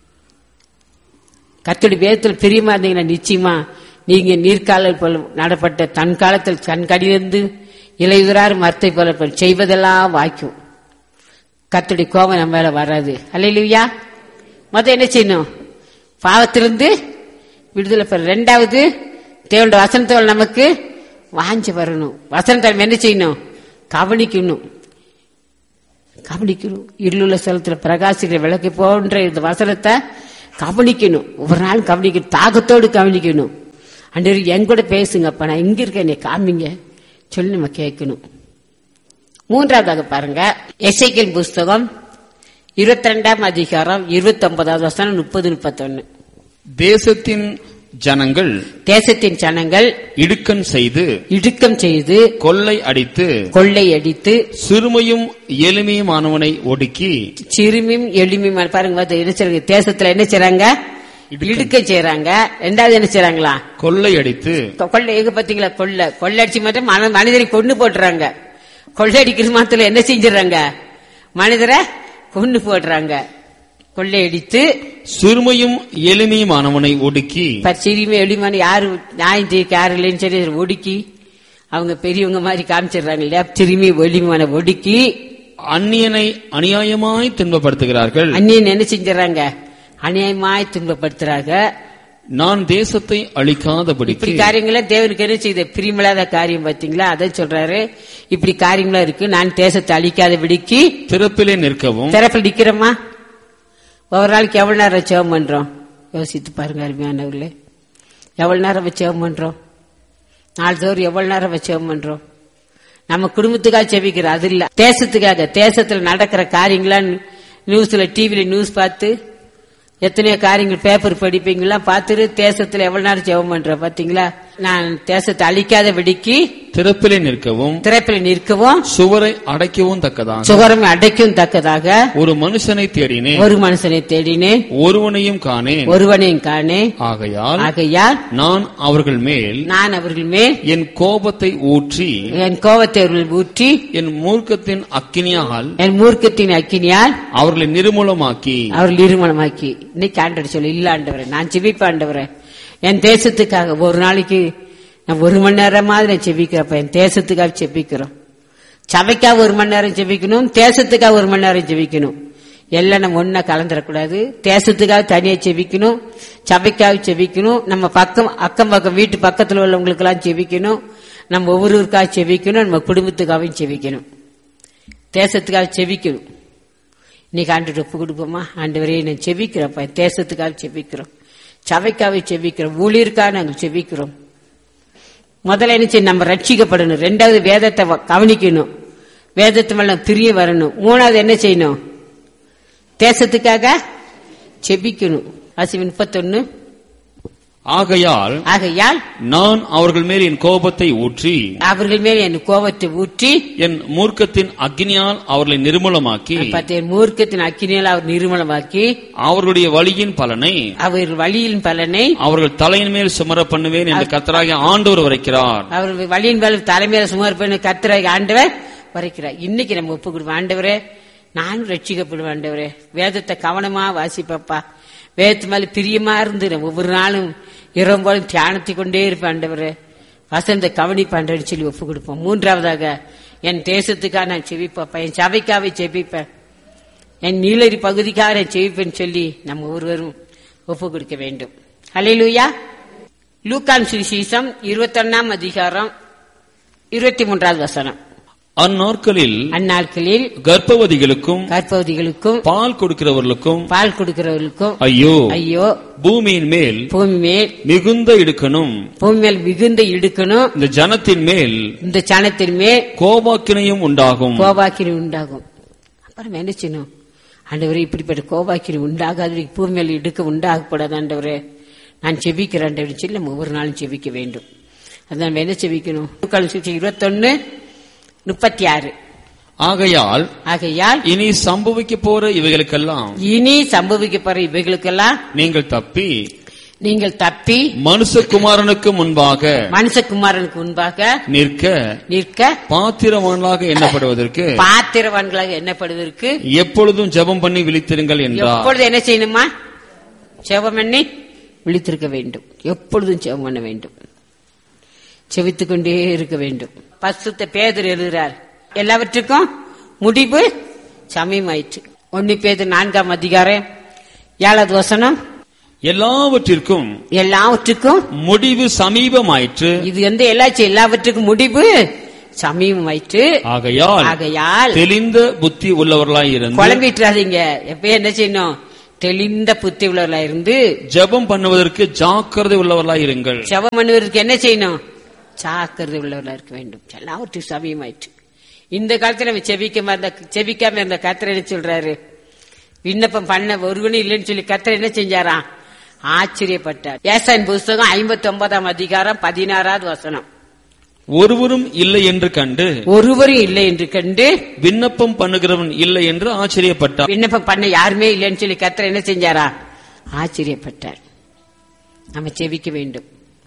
கத்தோட வேதத்தில் பிரியமா இருந்தீங்கன்னா நிச்சயமா நீங்க நீர்க்கால போல நடப்பட்ட தன் காலத்தில் கண் கடிந்து இலையுறார் மரத்தை போல போல் செய்வதெல்லாம் வாய்க்கும் கத்துடைய கோபம் நம்ம மேல வராது அல்லையா மொதல் என்ன செய்யணும் பாவத்திலிருந்து விடுதலை பெற ரெண்டாவது தேவனுடைய வசனத்தோல் நமக்கு வாஞ்சி வரணும் வசனத்தை நம்ம என்ன செய்யணும் கவனிக்கணும் கவனிக்கணும் இருளுள்ள ஸ்தலத்துல பிரகாசிக்கிற விளக்கு போன்ற இந்த வசனத்தை கவனிக்கணும் ஒவ்வொரு நாளும் கவனிக்கணும் தாகத்தோடு கவனிக்கணும் அன்று என் கூட பேசுங்கப்பா நான் இங்க இருக்கேன் என்னை காமிங்க சொல்லி நம்ம கேட்கணும் மூன்றாவதாக பாருங்க எசைக்கல் புஸ்தகம் இருபத்தி ரெண்டாம் அதிகாரம் இருபத்தி ஒன்பதாவது வசனம் முப்பது முப்பத்தொன்னு தேசத்தின் ஜனங்கள் தேசத்தின் ஜனங்கள் இடுக்கண் செய்து இடுக்கம் செய்து கொள்ளை அடித்து கொள்ளை அடித்து சிறுமையும் எளிமையுமானவனை ஒடுக்கி சிறுமியும் எளிமையும் பாருங்க பாத்து என்ன செய்றாங்க தேசத்துல என்ன செய்றாங்க இடுக்கம் செய்றாங்க ரெண்டாவது என்ன செய்றாங்களா கொள்ளை அடித்து கொள்ளை எங்க பாத்தீங்களா கொள்ளை கொள்ளடிச்சு மட்டும் மன- மனிதரை கொண்டு போட்டுறாங்க கொள்ளையடிக்கிறது மாத்திரம் என்ன செஞ்சிடறாங்க மனிதரை கொண்டு போடுறாங்க கொள்ளையடித்து சிறுமையும் எளிமையுமானவனை ஒடுக்கி சிறுமி எளிமான யாரு நியாயம் தீர்க்க யாரு இல்லைன்னு சரி ஒடுக்கி அவங்க பெரியவங்க மாதிரி காமிச்சிடுறாங்க இல்லையா சிறுமி எளிமையான ஒடுக்கி அந்நியனை அநியாயமாய் துன்பப்படுத்துகிறார்கள் அந்நியன் என்ன செஞ்சுறாங்க அநியாயமாய் துன்பப்படுத்துறாங்க நான் தேசத்தை அழிக்காதபடிக்கு இப்படி காரியங்கள தேவனுக்கு என்ன செய்த பிரிமில்லாத காரியம் பாத்தீங்களா அதை சொல்றாரு இப்படி காரியங்களா இருக்கு நான் தேசத்தை அழிக்காத விடிக்கு திறப்பிலே நிற்கவும் திறப்பில் நிக்கிறோமா ஒவ்வொரு நாளைக்கு எவ்வளவு நேரம் ஜெபம் பண்றோம் யோசித்து பாருங்க அருமையானவர்களே எவ்வளவு நேரம் வச்சு ஜெபம் பண்றோம் நாள்தோறும் எவ்வளவு நேரம் வச்சு ஜெபம் பண்றோம் நம்ம குடும்பத்துக்காக செபிக்கிறோம் அது இல்ல தேசத்துக்காக தேசத்துல நடக்கிற காரியங்களா நியூஸ்ல டிவில நியூஸ் பார்த்து எத்தனையோ காரியங்கள் பேப்பர் படிப்பீங்களா பார்த்துட்டு தேசத்துல எவ்வளவு நேரம் ஜெபம் பண்றோம் பாத்தீங்களா நான் தேசத்தை அழிக்காத விடிக்கு திறப்பிலே நிற்கவும் திறப்பில் நிற்கவும் சுவரை அடைக்கவும் தக்கதாக சுகரம் அடைக்கும் தக்கதாக ஒரு மனுஷனை தேடினேன் ஒரு மனுஷனை தேடினேன் ஒருவனையும் காணேன் ஒருவனையும் காணே ஆகையால் ஆகையால் நான் அவர்கள் மேல் நான் அவர்கள் மேல் என் கோபத்தை ஊற்றி என் கோபத்தை அவர்கள் ஊற்றி என் மூர்க்கத்தின் அக்கினியால் என் மூர்க்கத்தின் அக்கினியால் அவர்களை நிர்மூலமாக்கி அவர்கள் நிர்மலமாக்கி இன்னைக்கு ஆண்டவர் சொல்லு இல்ல ஆண்டவரே நான் செபிப்ப ஆண்டவரே என் தேசத்துக்காக ஒரு நாளைக்கு நான் ஒரு மணி நேரமாவது நான் செபிக்கிறப்ப என் தேசத்துக்காக செபிக்கிறோம் சபைக்காக ஒரு மணி நேரம் செபிக்கணும் தேசத்துக்காக ஒரு மணி நேரம் செபிக்கணும் எல்லாம் நம்ம ஒன்னா கலந்துடக்கூடாது தேசத்துக்காக தனியா செபிக்கணும் சபைக்காக செபிக்கணும் நம்ம பக்கம் அக்கம் பக்கம் வீட்டு பக்கத்துல உள்ளவங்களுக்கு எல்லாம் செபிக்கணும் நம்ம ஒவ்வொருவருக்காக செபிக்கணும் நம்ம குடும்பத்துக்காகவும் செபிக்கணும் தேசத்துக்காக செபிக்கணும் இன்னைக்கு ஆண்டு ஒப்பு கொடுப்போமா ஆண்டவரே நான் செபிக்கிறப்ப தேசத்துக்காக செபிக்கிறோம் சபைக்காக செபிக்கிறோம் ஊழியருக்காக நாங்கள் செபிக்கிறோம் முதல்ல என்ன செய்யணும் நம்ம ரட்சிக்கப்படணும் ரெண்டாவது வேதத்தை வ- கவனிக்கணும் வேதத்து மேல பிரிய வரணும் மூணாவது என்ன செய்யணும் தேசத்துக்காக செபிக்கணும் அசி முப்பத்தொன்னு ஆகையால் ஆகையால் நான் அவர்கள் மேல் என் கோபத்தை ஊற்றி அவர்கள் மேல் என் கோபத்தை ஊற்றி என் மூர்க்கத்தின் அக்னியால் அவர்களை நிர்மூலமாக்கி பத்தேன் மூர்க்கத்தின் அக்கினியால் அவர் நிர்மலமாக்கி அவர்களுடைய வழியின் பலனை அவர் வழியின் பலனை அவர்கள் தலையின் மேல் சுமர பண்ணுவேன் என்று கத்தராகிய ஆண்டவர் வரைக்கிறார் அவர் வழியின் மேல தலைமையில சுமார் பண்ணி கத்துற ஆண்டவர் வரைக்கிறார் இன்னைக்கு நம்ம ஒப்பு கொடுப்போம் ஆண்டவரே நானும் ரட்சிக்கப்படுவேன் ஆண்டவரே வேதத்தை கவனமா வாசிப்பப்பா வேதத்து மேல பிரியமா இருந்து நான் ஒவ்வொரு நாளும் இரவு போலும் தியானத்தை கொண்டே இருப்பேன் ஆண்டவரே வசந்த கவனிப்பாண்டவன் சொல்லி ஒப்பு கொடுப்போம் மூன்றாவதாக என் தேசத்துக்காக நான் செவிப்பப்பா என் சபைக்காக செபிப்பேன் என் நீலரி பகுதிக்காக நான் செவிப்பேன் சொல்லி நம்ம ஒருவரும் ஒப்பு கொடுக்க வேண்டும் ஹalleluya லூக்கான் சுவிசேஷம் இருபத்தொன்னாம் அதிகாரம் இருபத்தி மூன்றாவது வசனம் அந்நாட்களில் அந்நாட்களில் கர்ப்பவதிகளுக்கும் கர்ப்பவதிகளுக்கும் பால் கொடுக்கிறவர்களுக்கும் பால் கொடுக்கிறவர்களுக்கும் ஐயோ ஐயோ பூமியின் மேல் பூமி மேல் மிகுந்த இடுக்கணும் பூமி மேல் மிகுந்த இடுக்கணும் இந்த ஜனத்தின் மேல் இந்த சனத்தின் மேல் கோபாக்கினையும் உண்டாகும் கோபாக்கிரி உண்டாகும் அப்புறம் என்ன செய்யணும் ஆண்டவரே இப்படிப்பட்ட கோபாக்கிரி உண்டாகாது பூமி மேல் இடுக்க உண்டாகக்கூடாது ஆண்டவரே நான் செபிக்கிறேன் ஆண்டவரே சொல்லி நம்ம ஒவ்வொரு நாளும் செபிக்க வேண்டும் அதான் நம்ம என்ன செபிக்கணும் லூக்கான் சுவிசேஷம் இருபத்தொன்னு முப்பத்தி ஆறு ஆகையால் ஆகையால் இனி சம்பவிக்க போற இவைகளுக்கெல்லாம் இனி சம்பவிக்க போற இவைகளுக்கெல்லாம் நீங்கள் தப்பி நீங்கள் தப்பி மனுஷகுமாரனுக்கு முன்பாக மனுஷகுமாரனுக்கு முன்பாக நிற்க நிற்க பாத்திரவான்களாக எண்ணப்படுவதற்கு பாத்திரவான்களாக எண்ணப்படுவதற்கு எப்பொழுதும் ஜெபம் பண்ணி விழித்திருங்கள் என்றார் எப்பொழுது என்ன செய்யணுமா செவம் பண்ணி விழித்திருக்க வேண்டும் எப்பொழுதும் செவம் பண்ண வேண்டும் செவித்துக் கொண்டே இருக்க வேண்டும் பசுத்த பேதர் எழுதுறார் எல்லாவற்றுக்கும் முடிவு சமயமாயிற்று ஒன்னு பேதர் நான்காம் அதிகாரம் ஏழாவது வசனம் எல்லாவற்றிற்கும் எல்லாவற்றுக்கும் முடிவு சமீபமாயிற்று இது வந்து எல்லாச்சும் எல்லாவற்றுக்கும் முடிவு சமயமாயிற்று ஆகையால் ஆகையால் தெளிந்த புத்தி உள்ளவர்களாய் இருந்து குழம்பிட்டுறாதீங்க எப்ப என்ன செய்யணும் தெளிந்த புத்தி உள்ளவர்களா இருந்து ஜெபம் பண்ணுவதற்கு ஜாக்கிரதை உள்ளவர்களாய் இருங்கள் செவம் பண்ணுவதற்கு என்ன செய்யணும் ஜாக்கிரதை உள்ளவர்களா இருக்க வேண்டும் எல்லாவற்றும் சமயமாயிற்று இந்த காலத்துல நம்ம செபிக்காம இருந்த செபிக்காம இருந்த கத்திர என்ன சொல்றாரு விண்ணப்பம் பண்ண ஒருவனும் இல்லைன்னு சொல்லி கத்திர என்ன செஞ்சாராம் ஆச்சரியப்பட்டார் ஏசாயின் புஸ்தகம் ஐம்பத்தி ஒன்பதாம் அதிகாரம் பதினாறாவது வசனம் ஒருவரும் இல்லை என்று கண்டு ஒருவரும் இல்லை என்று கண்டு விண்ணப்பம் பண்ணுகிறவன் இல்லை என்று ஆச்சரியப்பட்டார் விண்ணப்பம் பண்ண யாருமே இல்லைன்னு சொல்லி கத்திர என்ன செஞ்சாரா ஆச்சரியப்பட்டார் நம்ம செபிக்க வேண்டும்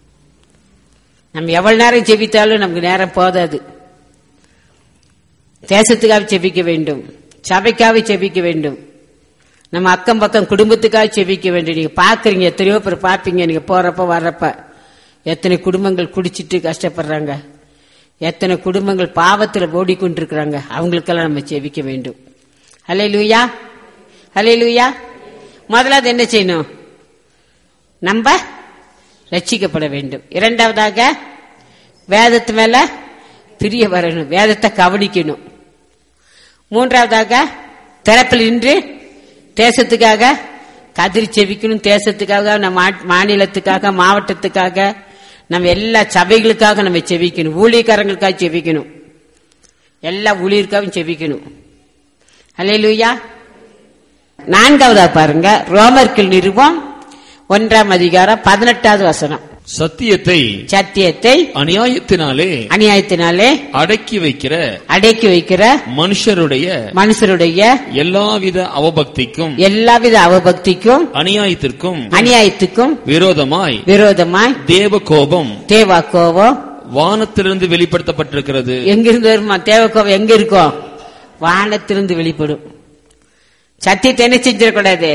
நம்ம எவ்வளவு நேரம் செபித்தாலும் நமக்கு நேரம் போதாது தேசத்துக்காக செபிக்க வேண்டும் சபைக்காக செபிக்க வேண்டும் நம்ம அக்கம் பக்கம் குடும்பத்துக்காக செபிக்க வேண்டும் நீங்க பாக்குறீங்க எத்தனையோ பேர் பாப்பீங்க நீங்க போறப்ப வர்றப்ப எத்தனை குடும்பங்கள் குடிச்சிட்டு கஷ்டப்படுறாங்க எத்தனை குடும்பங்கள் பாவத்துல ஓடிக்கொண்டிருக்கிறாங்க அவங்களுக்கெல்லாம் நம்ம செவிக்க வேண்டும் ஹலே லூயா ஹலே லூயா முதலாவது என்ன செய்யணும் நம்ம ரட்சிக்கப்பட வேண்டும் இரண்டாவதாக வேதத்து மேல பிரிய வரணும் வேதத்தை கவனிக்கணும் மூன்றாவதாக திறப்பில் நின்று தேசத்துக்காக கதிரி செவிக்கணும் தேசத்துக்காக நம்ம மா- மாநிலத்துக்காக மாவட்டத்துக்காக நம்ம எல்லா சபைகளுக்காக நம்ம செவிக்கணும் ஊழியக்காரங்களுக்காக செவிக்கணும் எல்லா ஊழியருக்காகவும் செவிக்கணும் அல்லேலூயா நான்காவதா பாருங்க ரோமர்கள் நிருபம் ஒன்றாம் அதிகாரம் பதினெட்டாவது வசனம் சத்தியத்தை சத்தியத்தை அநியாயத்தினாலே அநியாயத்தினாலே அடக்கி வைக்கிற அடக்கி வைக்கிற மனுஷருடைய மனுஷருடைய எல்லாவித அவபக்திக்கும் எல்லாவித அவபக்திக்கும் அநியாயத்திற்கும் அநியாயத்துக்கும் விரோதமாய் விரோதமாய் தேவ கோபம் தேவா கோபம் வானத்திலிருந்து வெளிப்படுத்தப்பட்டிருக்கிறது எங்கிருந்து வருமா தேவ கோபம் எங்க இருக்கும் வானத்திலிருந்து வெளிப்படும் சத்தியத்தை என்ன செஞ்சிடக்கூடாது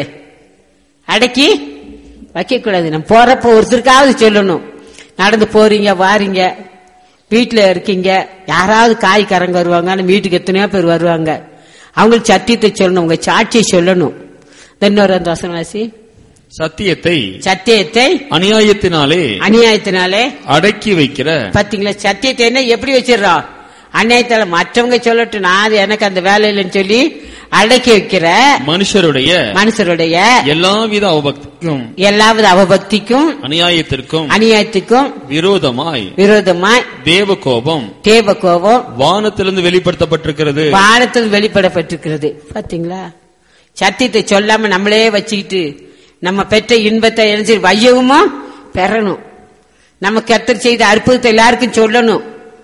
அடக்கி வைக்க கூடாது நம்ம போறப்ப ஒருத்தருக்காவது சொல்லணும் நடந்து போறீங்க வாரீங்க வீட்டுல இருக்கீங்க யாராவது காய்கறங்க வருவாங்க ஆனா வீட்டுக்கு எத்தனையோ பேர் வருவாங்க அவங்களுக்கு சத்தியத்தை சொல்லணும் உங்க சாட்சியை சொல்லணும் இன்னொரு அந்த வசனவாசி சத்தியத்தை சத்தியத்தை அநியாயத்தினாலே அநியாயத்தினாலே அடக்கி வைக்கிற பாத்தீங்களா சத்தியத்தை என்ன எப்படி வச்சிடறோம் அநியாயத்தால மற்றவங்க சொல்லட்டும் நான் அது எனக்கு அந்த வேலை இல்லைன்னு சொல்லி அடக்கி வைக்கிற மனுஷருடைய மனுஷருடைய எல்லாவித அவபக்திக்கும் எல்லாவித அவபக்திக்கும் அநியாயத்திற்கும் அநியாயத்துக்கும் விரோதமாய் விரோதமாய் தேவ கோபம் தேவ கோபம் வானத்திலிருந்து வெளிப்படுத்தப்பட்டிருக்கிறது வானத்தில் வெளிப்படப்பட்டிருக்கிறது பாத்தீங்களா சத்தியத்தை சொல்லாம நம்மளே வச்சுக்கிட்டு நம்ம பெற்ற இன்பத்தை எழுதி வையவுமோ பெறணும் நம்ம கத்தர் செய்த அற்புதத்தை எல்லாருக்கும் சொல்லணும்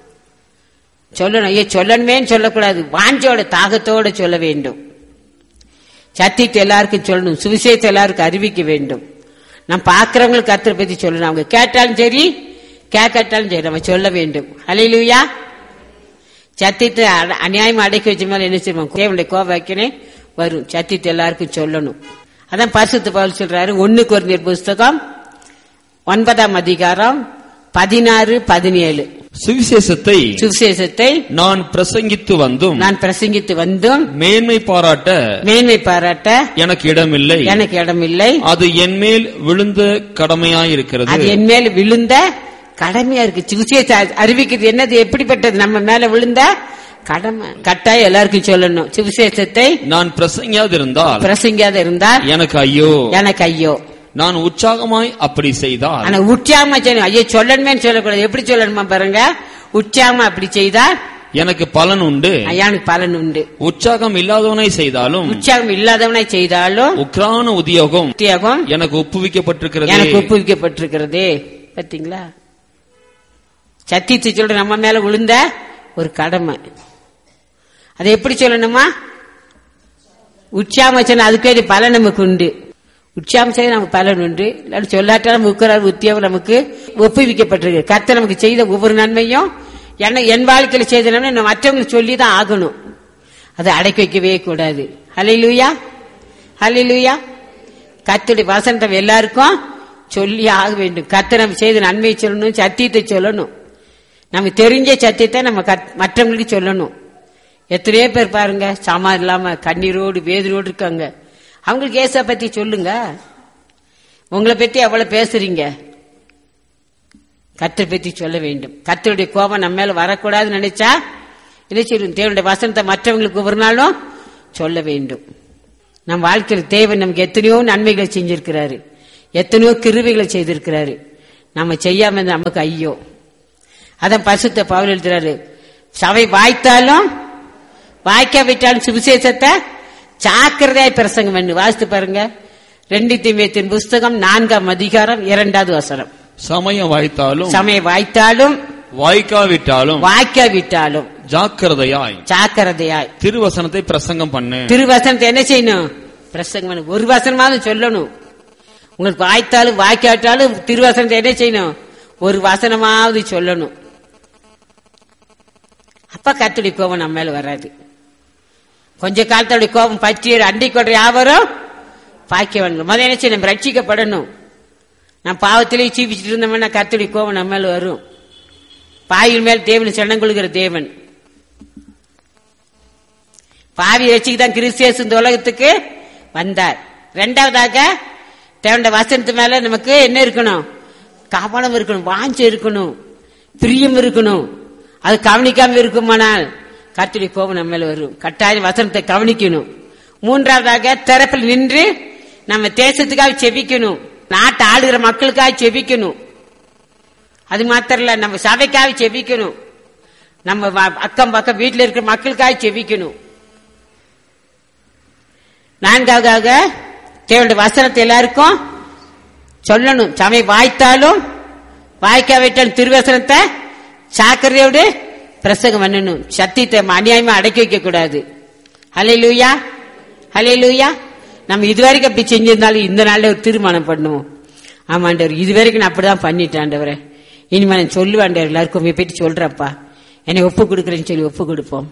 சொல்லணும் ஐயோ சொல்லணுமேன்னு சொல்லக்கூடாது வாஞ்சோட தாகத்தோட சொல்ல வேண்டும் சத்தியத்தை எல்லாருக்கும் சொல்லணும் சுவிசேஷத்தை எல்லாருக்கும் அறிவிக்க வேண்டும் நம்ம பார்க்கறவங்களுக்கு கத்தரை பத்தி சொல்லணும் அவங்க கேட்டாலும் சரி கேட்காட்டாலும் சரி நம்ம சொல்ல வேண்டும் அலையிலுயா சத்தியத்தை அட- அநியாயமா அடக்கி வச்ச மேல என்ன செய்வோம் தேவனுடைய கோபாக்கினே வரும் சத்தியத்தை எல்லாருக்கும் சொல்லணும் அதான் பரிசுத்த பவுல் சொல்றாரு ஒண்ணுக்கு ஒரு புஸ்தகம் ஒன்பதாம் அதிகாரம் பதினாறு பதினேழு சுவிசேஷத்தை சுவிசேஷத்தை நான் பிரசங்கித்து வந்தும் நான் பிரசங்கித்து வந்தும் மேன்மை பாராட்ட மேன்மை பாராட்ட எனக்கு இடமில்லை எனக்கு இடமில்லை அது என் மேல் விழுந்த கடமையாயிருக்கிறது அது என் மேல் விழுந்த கடமையா இருக்கு சுவிசேஷத்தை அறி- அறிவிக்கிறது என்னது எப்படிப்பட்டது நம்ம மேல விழுந்த கடமை கட்டாயம் எல்லாருக்கும் சொல்லணும் சுவிசேஷத்தை நான் பிரசங்கியாதிருந்தால் பிரசங்காத இருந்தால் எனக்கு ஐயோ எனக்கு ஐயோ நான் உற்சாகமாய் அப்படி செய்தால் ஆனா உற்சாகமா செய்யணும் ஐயோ சொல்லணுமே சொல்லக்கூடாது எப்படி சொல்லணுமா பாருங்க உற்சாகமா அப்படி செய்தா எனக்கு பலன் உண்டு ஐயானுக்கு பலன் உண்டு உற்சாகம் இல்லாதவனை செய்தாலும் உற்சாகம் இல்லாதவனை செய்தாலும் உக்ரான உத்தியோகம் உத்தியோகம் எனக்கு ஒப்புவிக்கப்பட்டிருக்கிறது எனக்கு ஒப்புவிக்கப்பட்டிருக்கிறதே பாத்தீங்களா சத்தியத்தை சொல்ற நம்ம மேல விழுந்த ஒரு கடமை அதை எப்படி சொல்லணுமா உற்சாகம் சொன்னா அதுக்கு பலன் நமக்கு உண்டு உற்சாகம் செய்ய நமக்கு பலன் உண்டு இல்லாட்டி சொல்லாட்டா நம்ம உட்கிறார் உத்தியோகம் நமக்கு ஒப்புவிக்கப்பட்டிருக்கு கர்த்தர் நமக்கு செய்த ஒவ்வொரு நன்மையும் என்ன என் வாழ்க்கையில செய்த நன்மை நான் மற்றவங்களுக்கு சொல்லி தான் ஆகணும் அதை அடக்கி வைக்கவே கூடாது ஹalleluya ஹalleluya கர்த்தருடைய வசனம் எல்லாருக்கும் சொல்லி ஆக வேண்டும் கர்த்தர் நம்ம செய்த நன்மையை சொல்லணும் சத்தியத்தை சொல்லணும் நமக்கு தெரிஞ்ச சத்தியத்தை நம்ம கத்- மற்றவங்களுக்கு சொல்லணும் எத்தனையோ பேர் பாருங்க சாமான் இல்லாம கண்ணீரோடு வேதனோடு இருக்காங்க அவங்களுக்கு ஏசா பத்தி சொல்லுங்க உங்களை பத்தி அவ்வளவு பேசுறீங்க கத்தரை பத்தி சொல்ல வேண்டும் கத்தருடைய கோபம் நம்ம மேல வரக்கூடாதுன்னு நினைச்சா என்ன செய்யும் தேவனுடைய வசனத்தை மற்றவங்களுக்கு ஒவ்வொரு நாளும் சொல்ல வேண்டும் நம் வாழ்க்கையில் தேவன் நமக்கு எத்தனையோ நன்மைகளை செஞ்சிருக்கிறாரு எத்தனையோ கிருவைகளை செய்திருக்கிறாரு நம்ம செய்யாம இருந்தா நமக்கு ஐயோ அதான் பரிசுத்த பவுல் எழுதுறாரு சபை வாய்த்தாலும் வாய்க்காவிட்டாலும் சுவிசேஷத்தை ஜாக்கிரதையாய் பிரசங்கம் பண்ணு வாசித்து பாருங்க ரெண்டு திமியத்தின் புஸ்தகம் நான்காம் அதிகாரம் இரண்டாவது வசனம் சமயம் வாய்த்தாலும் சமயம் வாய்த்தாலும் வாய்க்காவிட்டாலும் வாய்க்காவிட்டாலும் ஜாக்கிரதையாய் ஜாக்கிரதையாய் திருவசனத்தை பிரசங்கம் பண்ணு திருவசனத்தை என்ன செய்யணும் பிரசங்கம் பண்ணு. ஒரு வசனமாவது சொல்லணும் உங்களுக்கு வாய்த்தாலும் வாய்க்காட்டாலும் திருவசனத்தை என்ன செய்யணும் ஒரு வசனமாவது சொல்லணும் அப்ப கத்துடைய கோபம் நம்ம மேல வராது கொஞ்ச காலத்தோட கோபம் பற்றி அண்டி கொள்ற யாவரும் பாக்கியவன் முதல்ல என்ன செய்யணும் ரட்சிக்கப்படணும் நான் பாவத்திலே சீபிச்சுட்டு இருந்தோம்னா கத்துடைய கோபம் நம்ம மேல வரும் பாவியின் மேல் தேவன் சரணம் கொள்கிற தேவன் பாவி ரட்சிக்கு தான் கிறிஸ்தியஸ் இந்த உலகத்துக்கு வந்தார் ரெண்டாவதாக தேவண்ட வசனத்து மேல நமக்கு என்ன இருக்கணும் கவனம் இருக்கணும் வாஞ்சம் இருக்கணும் பிரியம் இருக்கணும் அது கவனிக்காம இருக்குமானால் கர்த்தருடைய கோபம் நம்ம மேல வரும் கட்டாயம் வசனத்தை கவனிக்கணும் மூன்றாவதாக திறப்பில் நின்று நம்ம தேசத்துக்காக செபிக்கணும் நாட்டை ஆளுகிற மக்களுக்காக செபிக்கணும் அது மாத்திரம் இல்ல நம்ம சபைக்காக செபிக்கணும் நம்ம வ- அக்கம் பக்கம் வீட்டில் இருக்கிற மக்களுக்காக செபிக்கணும் நான்காவதாக தேவனுடைய வசனத்தை எல்லாருக்கும் சொல்லணும் சமை வாய்த்தாலும் வாய்க்காவிட்டாலும் திருவசனத்தை சாக்கிரதையோடு பிரசங்கம் பண்ணணும் சத்தியத்தை அநியாயமா அடக்கி வைக்க கூடாது ஹலே லூயா ஹலே லூயா நம்ம இதுவரைக்கும் அப்படி செஞ்சிருந்தாலும் இந்த நாள்ல ஒரு தீர்மானம் பண்ணுவோம் ஆமாண்டவர் இதுவரைக்கும் நான் அப்படிதான் பண்ணிட்டேன் இனிமே நான் சொல்லுவாண்டவர் எல்லாருக்கும் போயிட்டு சொல்றப்பா என்னை ஒப்பு கொடுக்குறேன்னு சொல்லி ஒப்பு கொடுப்போம்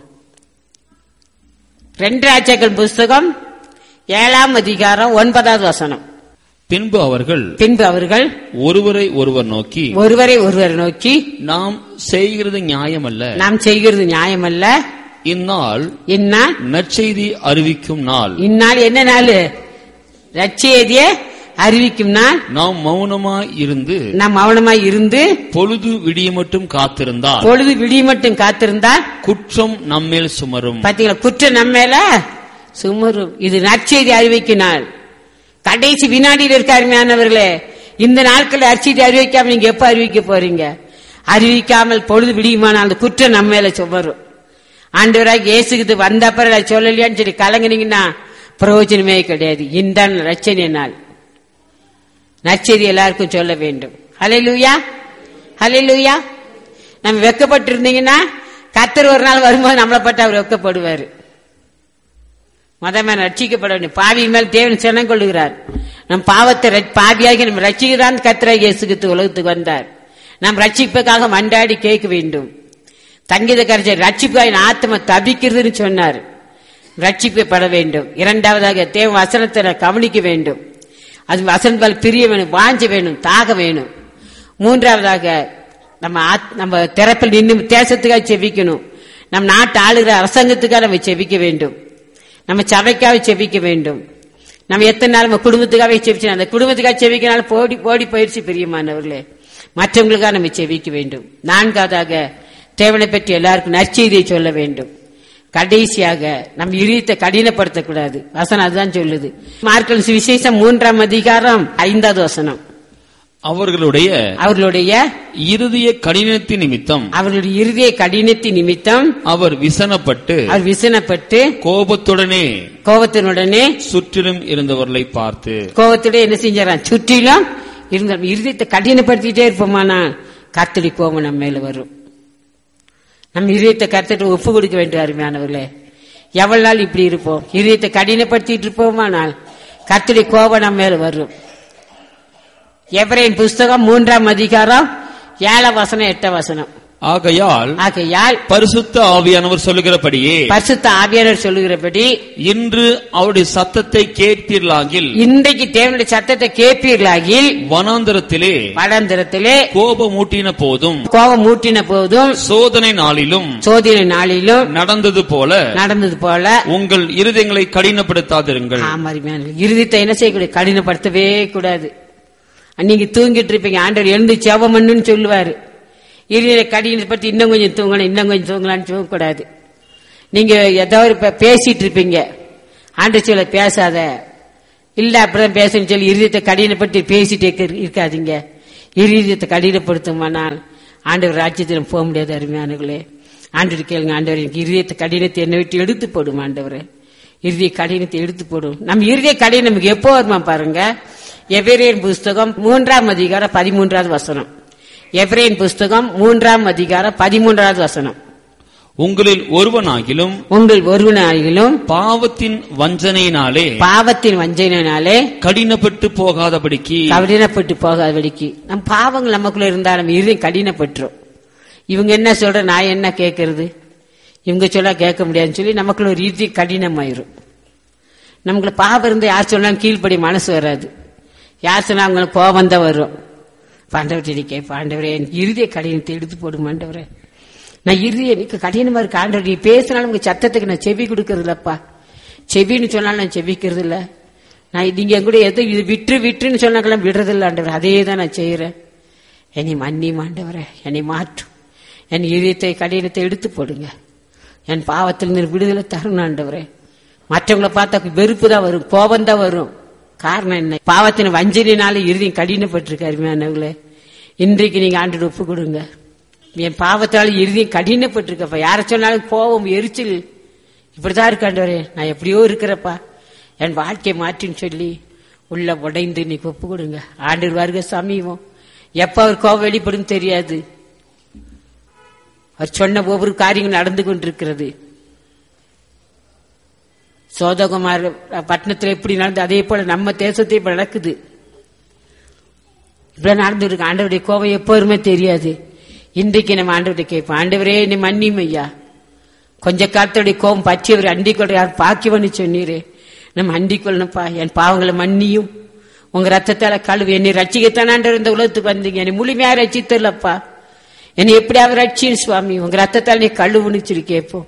ரெண்டு ராஜாக்கள் புஸ்தகம் ஏழாம் அதிகாரம் ஒன்பதாவது வசனம் பின்பு அவர்கள் பின்பு அவர்கள் ஒருவரை ஒருவர் நோக்கி ஒருவரை ஒருவர் நோக்கி நாம் செய்கிறது நியாயமல்ல நாம் செய்கிறது நியாயமல்ல இந்நாள் இந்நாள் நற்செய்தி அறிவிக்கும் நாள் இந்நாள் என்ன நாள் ரட்சியதிய அறிவிக்கும் நாள் நாம் மௌனமாய் இருந்து நாம் மௌனமாய் இருந்து பொழுது விடிய மட்டும் காத்திருந்தால் பொழுது விடிய மட்டும் காத்திருந்தால் குற்றம் நம்மேல் சுமரும் பாத்தீங்களா குற்றம் நம்ம மேல சுமரும் இது நற்செய்தி அறிவிக்கும் நாள் கடைசி வினாடியில் இருக்க அருமையானவர்களே இந்த நாட்கள் அரிசிட்டு அறிவிக்காம நீங்க எப்ப அறிவிக்க போறீங்க அறிவிக்காமல் பொழுது விடியுமானால் அந்த குற்றம் நம்ம மேல சுமரும் ஆண்டவராக இயேசுக்கு வந்த அப்புறம் நான் சொல்லலையான்னு சொல்லி கலங்குனீங்கன்னா பிரயோஜனமே கிடையாது இந்த ரச்சனை நாள் நற்செய்தி எல்லாருக்கும் சொல்ல வேண்டும் ஹலே லூயா ஹலே லூயா நம்ம வெக்கப்பட்டு இருந்தீங்கன்னா கத்தர் ஒரு நாள் வரும்போது நம்மளை பட்டு அவர் வெக்கப்படுவார் மதமே ரட்சிக்கப்பட வேண்டும் பாவியின் மேல் தேவன் சினம் கொள்ளுகிறார் நம் பாவத்தை ரட்சி- பாவியாகி நம்ம ரட்சிக்கிறான் கத்திராக இயேசுக்கு உலகத்துக்கு வந்தார் நாம் ரட்சிப்புக்காக மண்டாடி கேட்க வேண்டும் தங்கித கரைச்சல் ரட்சிப்பாய் ஆத்ம தபிக்கிறதுன்னு சொன்னார் ரட்சிக்கப்பட வேண்டும் இரண்டாவதாக தேவ வசனத்தை நான் கவனிக்க வேண்டும் அது வசனத்தால் பிரிய வேணும் வாஞ்ச வேணும் தாக வேணும் மூன்றாவதாக நம்ம ஆத்- நம்ம திறப்பில் நின்று தேசத்துக்காக செபிக்கணும் நம் நாட்டு ஆளுகிற அரசாங்கத்துக்காக நம்ம செபிக்க வேண்டும் நம்ம சபைக்காக செபிக்க வேண்டும் நம்ம எத்தனை நாள் நம்ம குடும்பத்துக்காகவே செபிச்சோம் அந்த குடும்பத்துக்காக செபிக்கனால போடி போடி போயிடுச்சு பிரியமானவர்களே மற்றவங்களுக்காக நம்ம செபிக்க வேண்டும் நான்காவதாக தேவனை பற்றி எல்லாருக்கும் நற்செய்தியை சொல்ல வேண்டும் கடைசியாக நம்ம இதயத்தை கடினப்படுத்தக்கூடாது வசனம் அதுதான் சொல்லுது மார்க்கல் விசேஷம் மூன்றாம் அதிகாரம் ஐந்தாவது வசனம் அவர்களுடைய அவர்களுடைய இறுதிய கடினத்தின் நிமித்தம் அவர்களுடைய இறுதிய கடினத்தின் நிமித்தம் அவர் விசனப்பட்டு அவர் விசனப்பட்டு கோபத்துடனே கோபத்தினுடனே சுற்றிலும் இருந்தவர்களை பார்த்து கோபத்துடைய என்ன செஞ்சாராம் சுற்றிலும் இருந்த இருதயத்தை கடினப்படுத்திட்டே இருப்போமானா கத்தடி கோபம் நம்ம மேல வரும் நம்ம இதயத்தை கத்துட்டு ஒப்பு கொடுக்க வேண்டும் அருமையானவர்களே எவ்வளவு நாள் இப்படி இருப்போம் இதயத்தை கடினப்படுத்திட்டு இருப்போமானால் கத்தடி கோபம் நம்ம மேல வரும் எவரேன் புஸ்தகம் மூன்றாம் அதிகாரம் ஏழாம் வசனம் எட்டாம் வசனம் ஆகையால் ஆகையால் பரிசுத்த ஆவியானவர் சொல்லுகிறபடியே பரிசுத்த ஆவியாளர் சொல்லுகிறபடி இன்று அவருடைய சத்தத்தை கேட்பீர்களாகில் இன்றைக்கு தேவனுடைய சத்தத்தை கேட்பீர்களாகில் வனாந்தரத்திலே வடாந்திரத்திலே கோபமூட்டின போதும் கோபம் மூட்டின போதும் சோதனை நாளிலும் சோதனை நாளிலும் நடந்தது போல நடந்தது போல உங்கள் இருதயங்களை கடினப்படுத்தாதிருங்கள் ஆமாரிமையான இருதயத்தை என்ன செய்யக்கூடாது கடினப்படுத்தவே கூடாது நீங்க தூங்கிட்டு இருப்பீங்க ஆண்டவர் எழுந்து செவம் பண்ணுன்னு சொல்லுவாரு இருதய கடினப்படுத்தி இன்னும் கொஞ்சம் தூங்கணும் இன்னும் கொஞ்சம் தூங்கலாம்னு தூங்கக்கூடாது நீங்க ஏதோ ஒரு பே- பேசிட்டு இருப்பீங்க ஆண்டு சொல்ல பேசாத இல்ல அப்படிதான் பேசணும்னு சொல்லி இருதயத்தை கடினப்படுத்தி பேசிட்டே இருக்க- இருக்காதீங்க இருதயத்தை கடினப்படுத்துமானால் ஆண்டவர் ராஜ்யத்தில் போக முடியாது அருமையானவர்களே ஆண்டவர் கேளுங்க ஆண்டவர் எனக்கு இருதயத்தை கடினத்தை என்னை விட்டு எடுத்து போடும் ஆண்டவரே இறுதிய கடினத்தை எடுத்து போடும் நம்ம இறுதிய கடினம் நமக்கு எப்போ வருமா பாருங்க எபிரேயன் புஸ்தகம் மூன்றாம் அதிகாரம் பதிமூன்றாவது வசனம் எபிரேயன் புஸ்தகம் மூன்றாம் அதிகாரம் பதிமூன்றாவது வசனம் உங்களில் ஒருவனாகிலும் உங்கள் ஒருவனாகிலும் பாவத்தின் வஞ்சனையினாலே பாவத்தின் வஞ்சனையினாலே கடினப்பட்டு போகாதபடிக்கு கடினப்பட்டு போகாதபடிக்கு நம் பாவங்கள் நமக்குள்ள இருந்தா நம்ம இருதயம் கடினப்பட்டுரும் இவங்க என்ன சொல்ற நான் என்ன கேட்கறது இவங்க சொல்ல கேட்க முடியாதுன்னு சொல்லி நமக்குள்ள ஒரு இறுதி கடினமாயிரும் நமக்குள்ள பாவம் இருந்து யார் சொன்னாலும் கீழ்ப்படி மனசு வராது யார் சொன்னா அவங்களுக்கு கோபம் தான் வரும் பாண்டவர்கிட்ட கேட்பேன் ஆண்டவரே என் இறுதிய கடினத்தை எடுத்து போடும் ஆண்டவரே நான் இறுதி எனக்கு கடினமா இருக்கு ஆண்டவர் நீ பேசினாலும் உங்க சத்தத்துக்கு நான் செவி கொடுக்கறது இல்லப்பா செவின்னு சொன்னாலும் நான் செவிக்கிறது இல்ல நான் நீங்க என் கூட எதை இது விட்டு விட்டுன்னு சொன்னாக்கெல்லாம் விடுறது இல்லை ஆண்டவர் அதே தான் நான் செய்யறேன் என்னை மன்னி ஆண்டவரே என்னை மாற்றும் என் இதயத்தை கடினத்தை எடுத்து போடுங்க என் பாவத்திலிருந்து விடுதலை தரணும் ஆண்டவரே மற்றவங்களை பார்த்தா வெறுப்பு தான் வரும் கோபம் தான் வரும் காரணம் என்ன பாவத்தின் வஞ்சனையினால இறுதியும் கடினப்பட்டிருக்காரு அருமையானவங்களே இன்றைக்கு நீங்க ஆண்டு ஒப்பு கொடுங்க என் பாவத்தால் இறுதியும் கடினப்பட்டிருக்கப்பா யாரை சொன்னாலும் கோபம் எரிச்சல் இப்படிதான் இருக்காண்டவரே நான் எப்படியோ இருக்கிறப்பா என் வாழ்க்கையை மாற்றின்னு சொல்லி உள்ள உடைந்து இன்னைக்கு ஒப்பு கொடுங்க ஆண்டு வருக சமீபம் எப்ப அவர் கோபம் வெளிப்படும் தெரியாது அவர் சொன்ன ஒவ்வொரு காரியங்கள் நடந்து கொண்டிருக்கிறது சோதகுமார் பட்டணத்தில் எப்படி நடந்து அதே போல நம்ம தேசத்தை இப்ப நடக்குது இப்படி நடந்து இருக்கு ஆண்டவருடைய கோபம் எப்போதுமே தெரியாது இன்றைக்கு நம்ம ஆண்டவரை கேட்போம் ஆண்டவரே என்னை மன்னியும் ஐயா கொஞ்ச காலத்துடைய கோபம் பற்றியவர் அண்டிக்கொள்ள யார் பாக்கியவன்னு சொன்னீரே நம்ம அண்டிக்கொள்ளணும்ப்பா என் பாவங்களை மன்னியும் உங்க ரத்தத்தால கழுவு என்னை ரட்சிக்கத்தான் ஆண்டவர் இந்த உலகத்துக்கு வந்தீங்க என்னை முழுமையா ரட்சித்தல்லப்பா என்னை எப்படியாவது ரட்சியும் சுவாமி உங்க ரத்தத்தால் நீ கழுவுன்னு சொல்லி கேட்போம்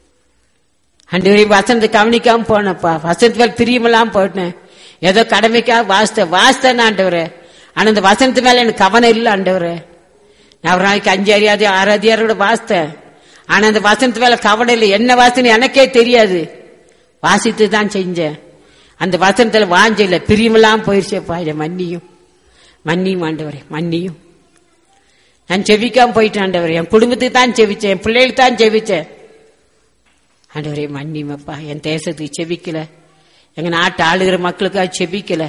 அன்றைய வசனத்தை கவனிக்காம போனப்பா வசனத்து பிரியமெல்லாம் போட்டேன் ஏதோ கடமைக்காக வாசித்த வாசித்தேன் ஆண்டவரே ஆனா இந்த வசனத்து மேல எனக்கு கவனம் இல்லை ஆண்டவரே நான் ஒரு நாளைக்கு அஞ்சு அறியாது ஆறு அதிகாரோட வாசித்தேன் ஆனா அந்த வசனத்து மேல கவனம் இல்லை என்ன வாசனை எனக்கே தெரியாது வாசித்து தான் செஞ்சேன் அந்த வசனத்துல வாஞ்ச இல்ல பிரியமெல்லாம் போயிருச்சேப்பா இதை மன்னியும் மன்னியும் ஆண்டவரே மன்னியும் நான் செவிக்காம போயிட்டேன் ஆண்டவரே என் குடும்பத்துக்கு தான் செவிச்சேன் என் பிள்ளைகளுக்கு தான் செவிச்சேன் ஆண்டவரே மன்னிமப்பா என் தேசத்துக்கு செவிக்கல எங்க நாட்டு ஆளுகிற மக்களுக்காக செவிக்கல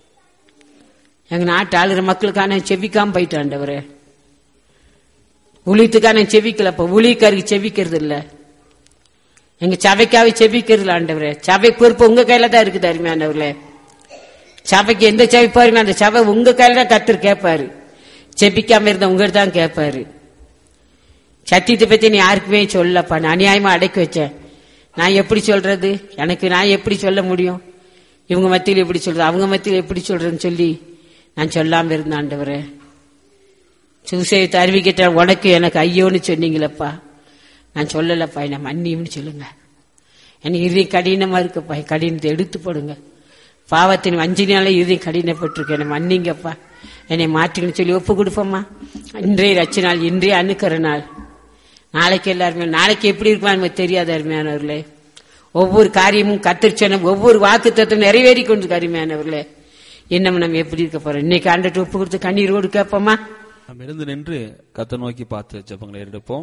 எங்க நாட்டு ஆளுகிற மக்களுக்காக நான் செவிக்காம போயிட்டேன் ஆண்டவரே ஊழியத்துக்காக நான் செவிக்கலப்பா ஊழியக்காருக்கு செவிக்கிறது இல்ல எங்க சபைக்காக செவிக்கிறது இல்ல ஆண்டவரே சபை பொறுப்பு உங்க கையில தான் இருக்குது அருமையானவர்களே சபைக்கு எந்த சபை பாருங்க அந்த சபை உங்க கையில தான் கத்தர் கேட்பாரு செபிக்காம இருந்த உங்கள்கிட்ட தான் கேட்பாரு சத்தியத்தை பத்தி நீ யாருக்குமே சொல்லப்பா நான் அநியாயமா அடக்கி வச்சேன் நான் எப்படி சொல்றது எனக்கு நான் எப்படி சொல்ல முடியும் இவங்க மத்தியில் எப்படி சொல்றது அவங்க மத்தியில் எப்படி சொல்றதுன்னு சொல்லி நான் சொல்லாம இருந்தேன் ஆண்டவரே சுசேயத்தை அறிவிக்கிட்ட உனக்கு எனக்கு ஐயோன்னு சொன்னீங்களப்பா நான் சொல்லலப்பா என்ன மன்னியும்னு சொல்லுங்க எனக்கு இறுதி கடினமா இருக்குப்பா என் கடினத்தை எடுத்து போடுங்க பாவத்தின் வஞ்சினால இறுதி கடினப்பட்டிருக்கு என்னை மன்னிங்கப்பா என்னை மாற்றுங்கன்னு சொல்லி ஒப்பு கொடுப்போம்மா இன்றைய ரச்ச நாள் இன்றைய அணுக்கிற நாள் நாளைக்கு எல்லாருமே நாளைக்கு எப்படி இருக்குமா நமக்கு தெரியாது அருமையானவர்களே ஒவ்வொரு காரியமும் கத்திரிச்சன ஒவ்வொரு வாக்கு தத்துவம் நிறைவேறி கொண்டு அருமையானவர்களே இன்னும் நம்ம எப்படி இருக்க போறோம் இன்னைக்கு ஆண்டுட்டு ஒப்பு கொடுத்து கண்ணீரோடு கேட்போமா நாம் இருந்து நின்று கத்த நோக்கி பார்த்து ஜெபங்களை எடுப்போம்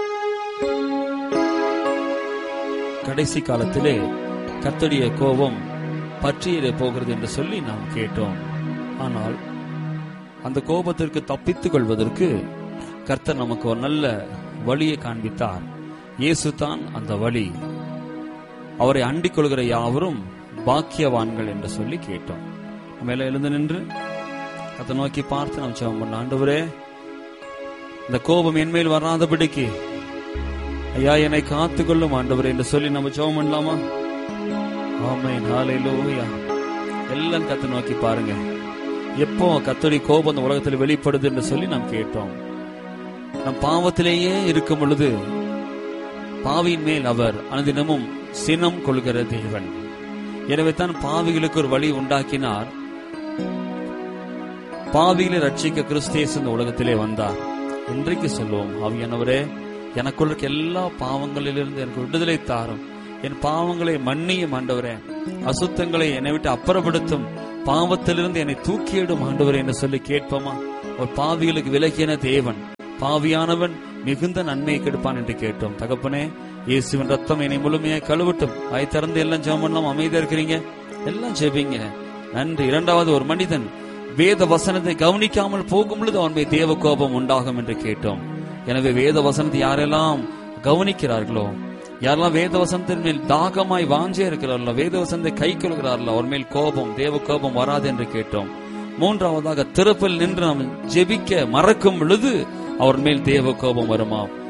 கடைசி காலத்திலே கர்த்தருடைய கோபம் பற்றியிட போகிறது என்று சொல்லி நாம் கேட்டோம் ஆனால் அந்த கோபத்திற்கு தப்பித்துக் கொள்வதற்கு கர்த்தர் நமக்கு ஒரு நல்ல வழியை காண்பித்தார் இயேசு தான் அந்த வழி அவரை அண்டிக் கொள்கிற யாவரும் பாக்கியவான்கள் என்று சொல்லி கேட்டோம் மேல எழுந்து நின்று அதை நோக்கி பார்த்து நாம் ஜெபம் பண்ண ஆண்டவரே இந்த கோபம் என் மேல் வராதபடிக்கு ஐயா என்னை காத்துக்கொள்ளும் ஆண்டவரே என்று சொல்லி நம்ம ஜெபம் பண்ணலாமா ஆமென் ஹalleluya எல்லாம் கத்தை நோக்கி பாருங்க எப்போ கத்தடி கோபம் இந்த உலகத்தில் வெளிப்படுது என்று சொல்லி நாம் கேட்டோம் நம் பாவத்திலேயே இருக்கும் பொழுது பாவியின் மேல் அவர் அனுதினமும் சினம் கொள்கிற தேவன் எனவே தான் பாவிகளுக்கு ஒரு வழி உண்டாக்கினார் பாவிகளை ரட்சிக்க கிறிஸ்தேஸ் இந்த உலகத்திலே வந்தார் இன்றைக்கு சொல்லுவோம் ஆவியானவரே எனக்குள்ள இருக்க எல்லா பாவங்களிலிருந்து எனக்கு விடுதலை தாரும் என் பாவங்களை மன்னியும் ஆண்டவரே அசுத்தங்களை என்னை விட்டு அப்புறப்படுத்தும் பாவத்திலிருந்து என்னை தூக்கியிடும் ஆண்டவரே என்று சொல்லி கேட்போமா ஒரு பாவிகளுக்கு விலகின தேவன் பாவியானவன் மிகுந்த நன்மையை கெடுப்பான் என்று கேட்டோம் தகப்பனே இயேசுவின் ரத்தம் என்னை முழுமையாக கழுவட்டும் வாய் திறந்து எல்லாம் ஜெபம் பண்ணலாம் அமைதியா இருக்கிறீங்க எல்லாம் ஜெபிங்க நன்றி இரண்டாவது ஒரு மனிதன் வேத வசனத்தை கவனிக்காமல் போகும் பொழுது அவன் மேல் தேவ கோபம் உண்டாகும் என்று கேட்டோம் எனவே வேத வசனத்தை யாரெல்லாம் கவனிக்கிறார்களோ யாரெல்லாம் வேத வசனத்தின் மேல் தாகமாய் வாஞ்சே இருக்கிறார்களோ வேத வசனத்தை கை கொள்கிறார்களோ அவர் மேல் கோபம் தேவ கோபம் வராது என்று கேட்டோம் மூன்றாவதாக திறப்பில் நின்று நாம் ஜெபிக்க மறக்கும் பொழுது அவர் மேல் தேவ கோபம் வருமாம்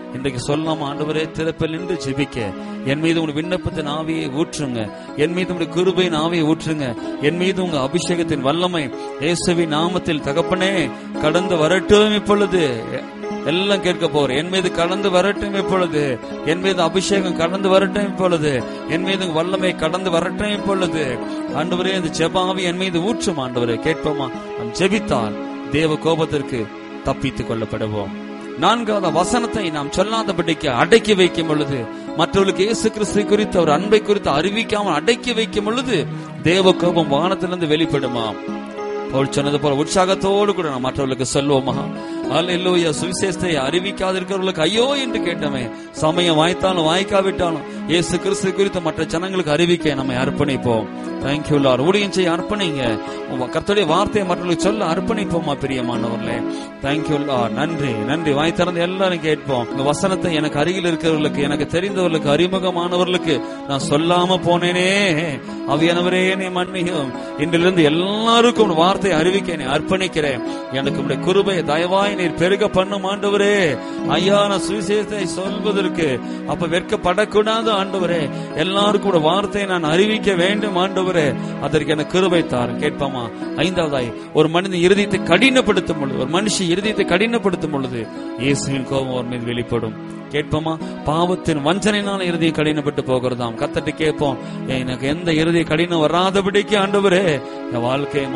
இன்றைக்கு சொல்லாம ஆண்டவரே திறப்பில் நின்று ஜெபிக்க என் மீது உங்க விண்ணப்பத்தின் ஆவியை ஊற்றுங்க என் மீது உங்க கிருபையின் ஆவியை ஊற்றுங்க என் மீது உங்க அபிஷேகத்தின் வல்லமை இயேசுவின் நாமத்தில் தகப்பனே கடந்து வரட்டும் இப்பொழுது எல்லாம் கேட்க போறேன் என் மீது கடந்து வரட்டும் இப்பொழுது என் மீது அபிஷேகம் கடந்து வரட்டும் இப்பொழுது என் மீது உங்க வல்லமை கடந்து வரட்டும் இப்பொழுது ஆண்டவரே இந்த ஜெபாவி என் மீது ஊற்றும் ஆண்டவரே கேட்போமா நாம் ஜெபித்தால் தேவ கோபத்திற்கு தப்பித்துக் கொள்ளப்படுவோம் நான்காவது வசனத்தை நாம் சொல்லாதபடிக்கு அடக்கி வைக்கும் பொழுது மற்றவர்களுக்கு இயேசு கிறிஸ்து குறித்து அவர் அன்பை குறித்து அறிவிக்காமல் அடக்கி வைக்கும் பொழுது தேவ கோபம் வானத்திலிருந்து வெளிப்படுமாம் பவுல் சொன்னது போல உற்சாகத்தோடு கூட நாம் மற்றவர்களுக்கு சொல்லுவோமா அல்லேலூயா சுவிசேஷத்தை அறிவிக்காதிருக்கிறவர்களுக்கு ஐயோ என்று கேட்டமே சமயம் வாய்த்தாலும் வாய்க்காவிட்டாலும் இயேசு கிறிஸ்து குறித்து மற்ற ஜனங்களுக்கு அறிவிக்க நம்மை அர்ப்பணிப்போம் தேங்க்யூ லார் ஊழியம் செய்ய அர்ப்பணிங்க உங்க கர்த்தருடைய வார்த்தையை மற்றவர்களுக்கு சொல்ல அர்ப்பணிப்போமா பிரியமானவர்களே தேங்க்யூ லார் நன்றி நன்றி வாய் திறந்து எல்லாரும் கேட்போம் இந்த வசனத்தை எனக்கு அருகில் இருக்கிறவர்களுக்கு எனக்கு தெரிந்தவர்களுக்கு அறிமுகமானவர்களுக்கு நான் சொல்லாம போனேனே அவியானவரே என்னை மன்னியும் இன்றிலிருந்து எல்லாருக்கும் உன் வார்த்தை அறிவிக்க என்னை அர்ப்பணிக்கிறேன் எனக்கு உடைய குருபை தயவாய் நீர் பெருக பண்ணும் ஆண்டவரே ஐயா நான் சுவிசேஷத்தை சொல்வதற்கு அப்ப வெட்கப்படக்கூடாது ஆண்டவரே எல்லாருக்கும் உடைய வார்த்தையை நான் அறிவிக்க வேண்டும் ஆண்டவரே அதற்கு எனக்கு கிருபை தாரும் கேட்பாமா ஐந்தாவதாய் ஒரு மனிதன் இருதயத்தை கடினப்படுத்தும் பொழுது ஒரு மனுஷி இருதயத்தை கடினப்படுத்தும் பொழுது இயேசுவின் கோபம் அவர் மீது வெளிப்படும் கேட்போமா பாவத்தின் வஞ்சனையினால இருதயம் கடினப்பட்டு போகிறதாம் கத்தட்டு கேட்போம் எனக்கு எந்த இருதய கடினம் வராதபடிக்கு ஆண்டவரே என் வாழ்க்கையை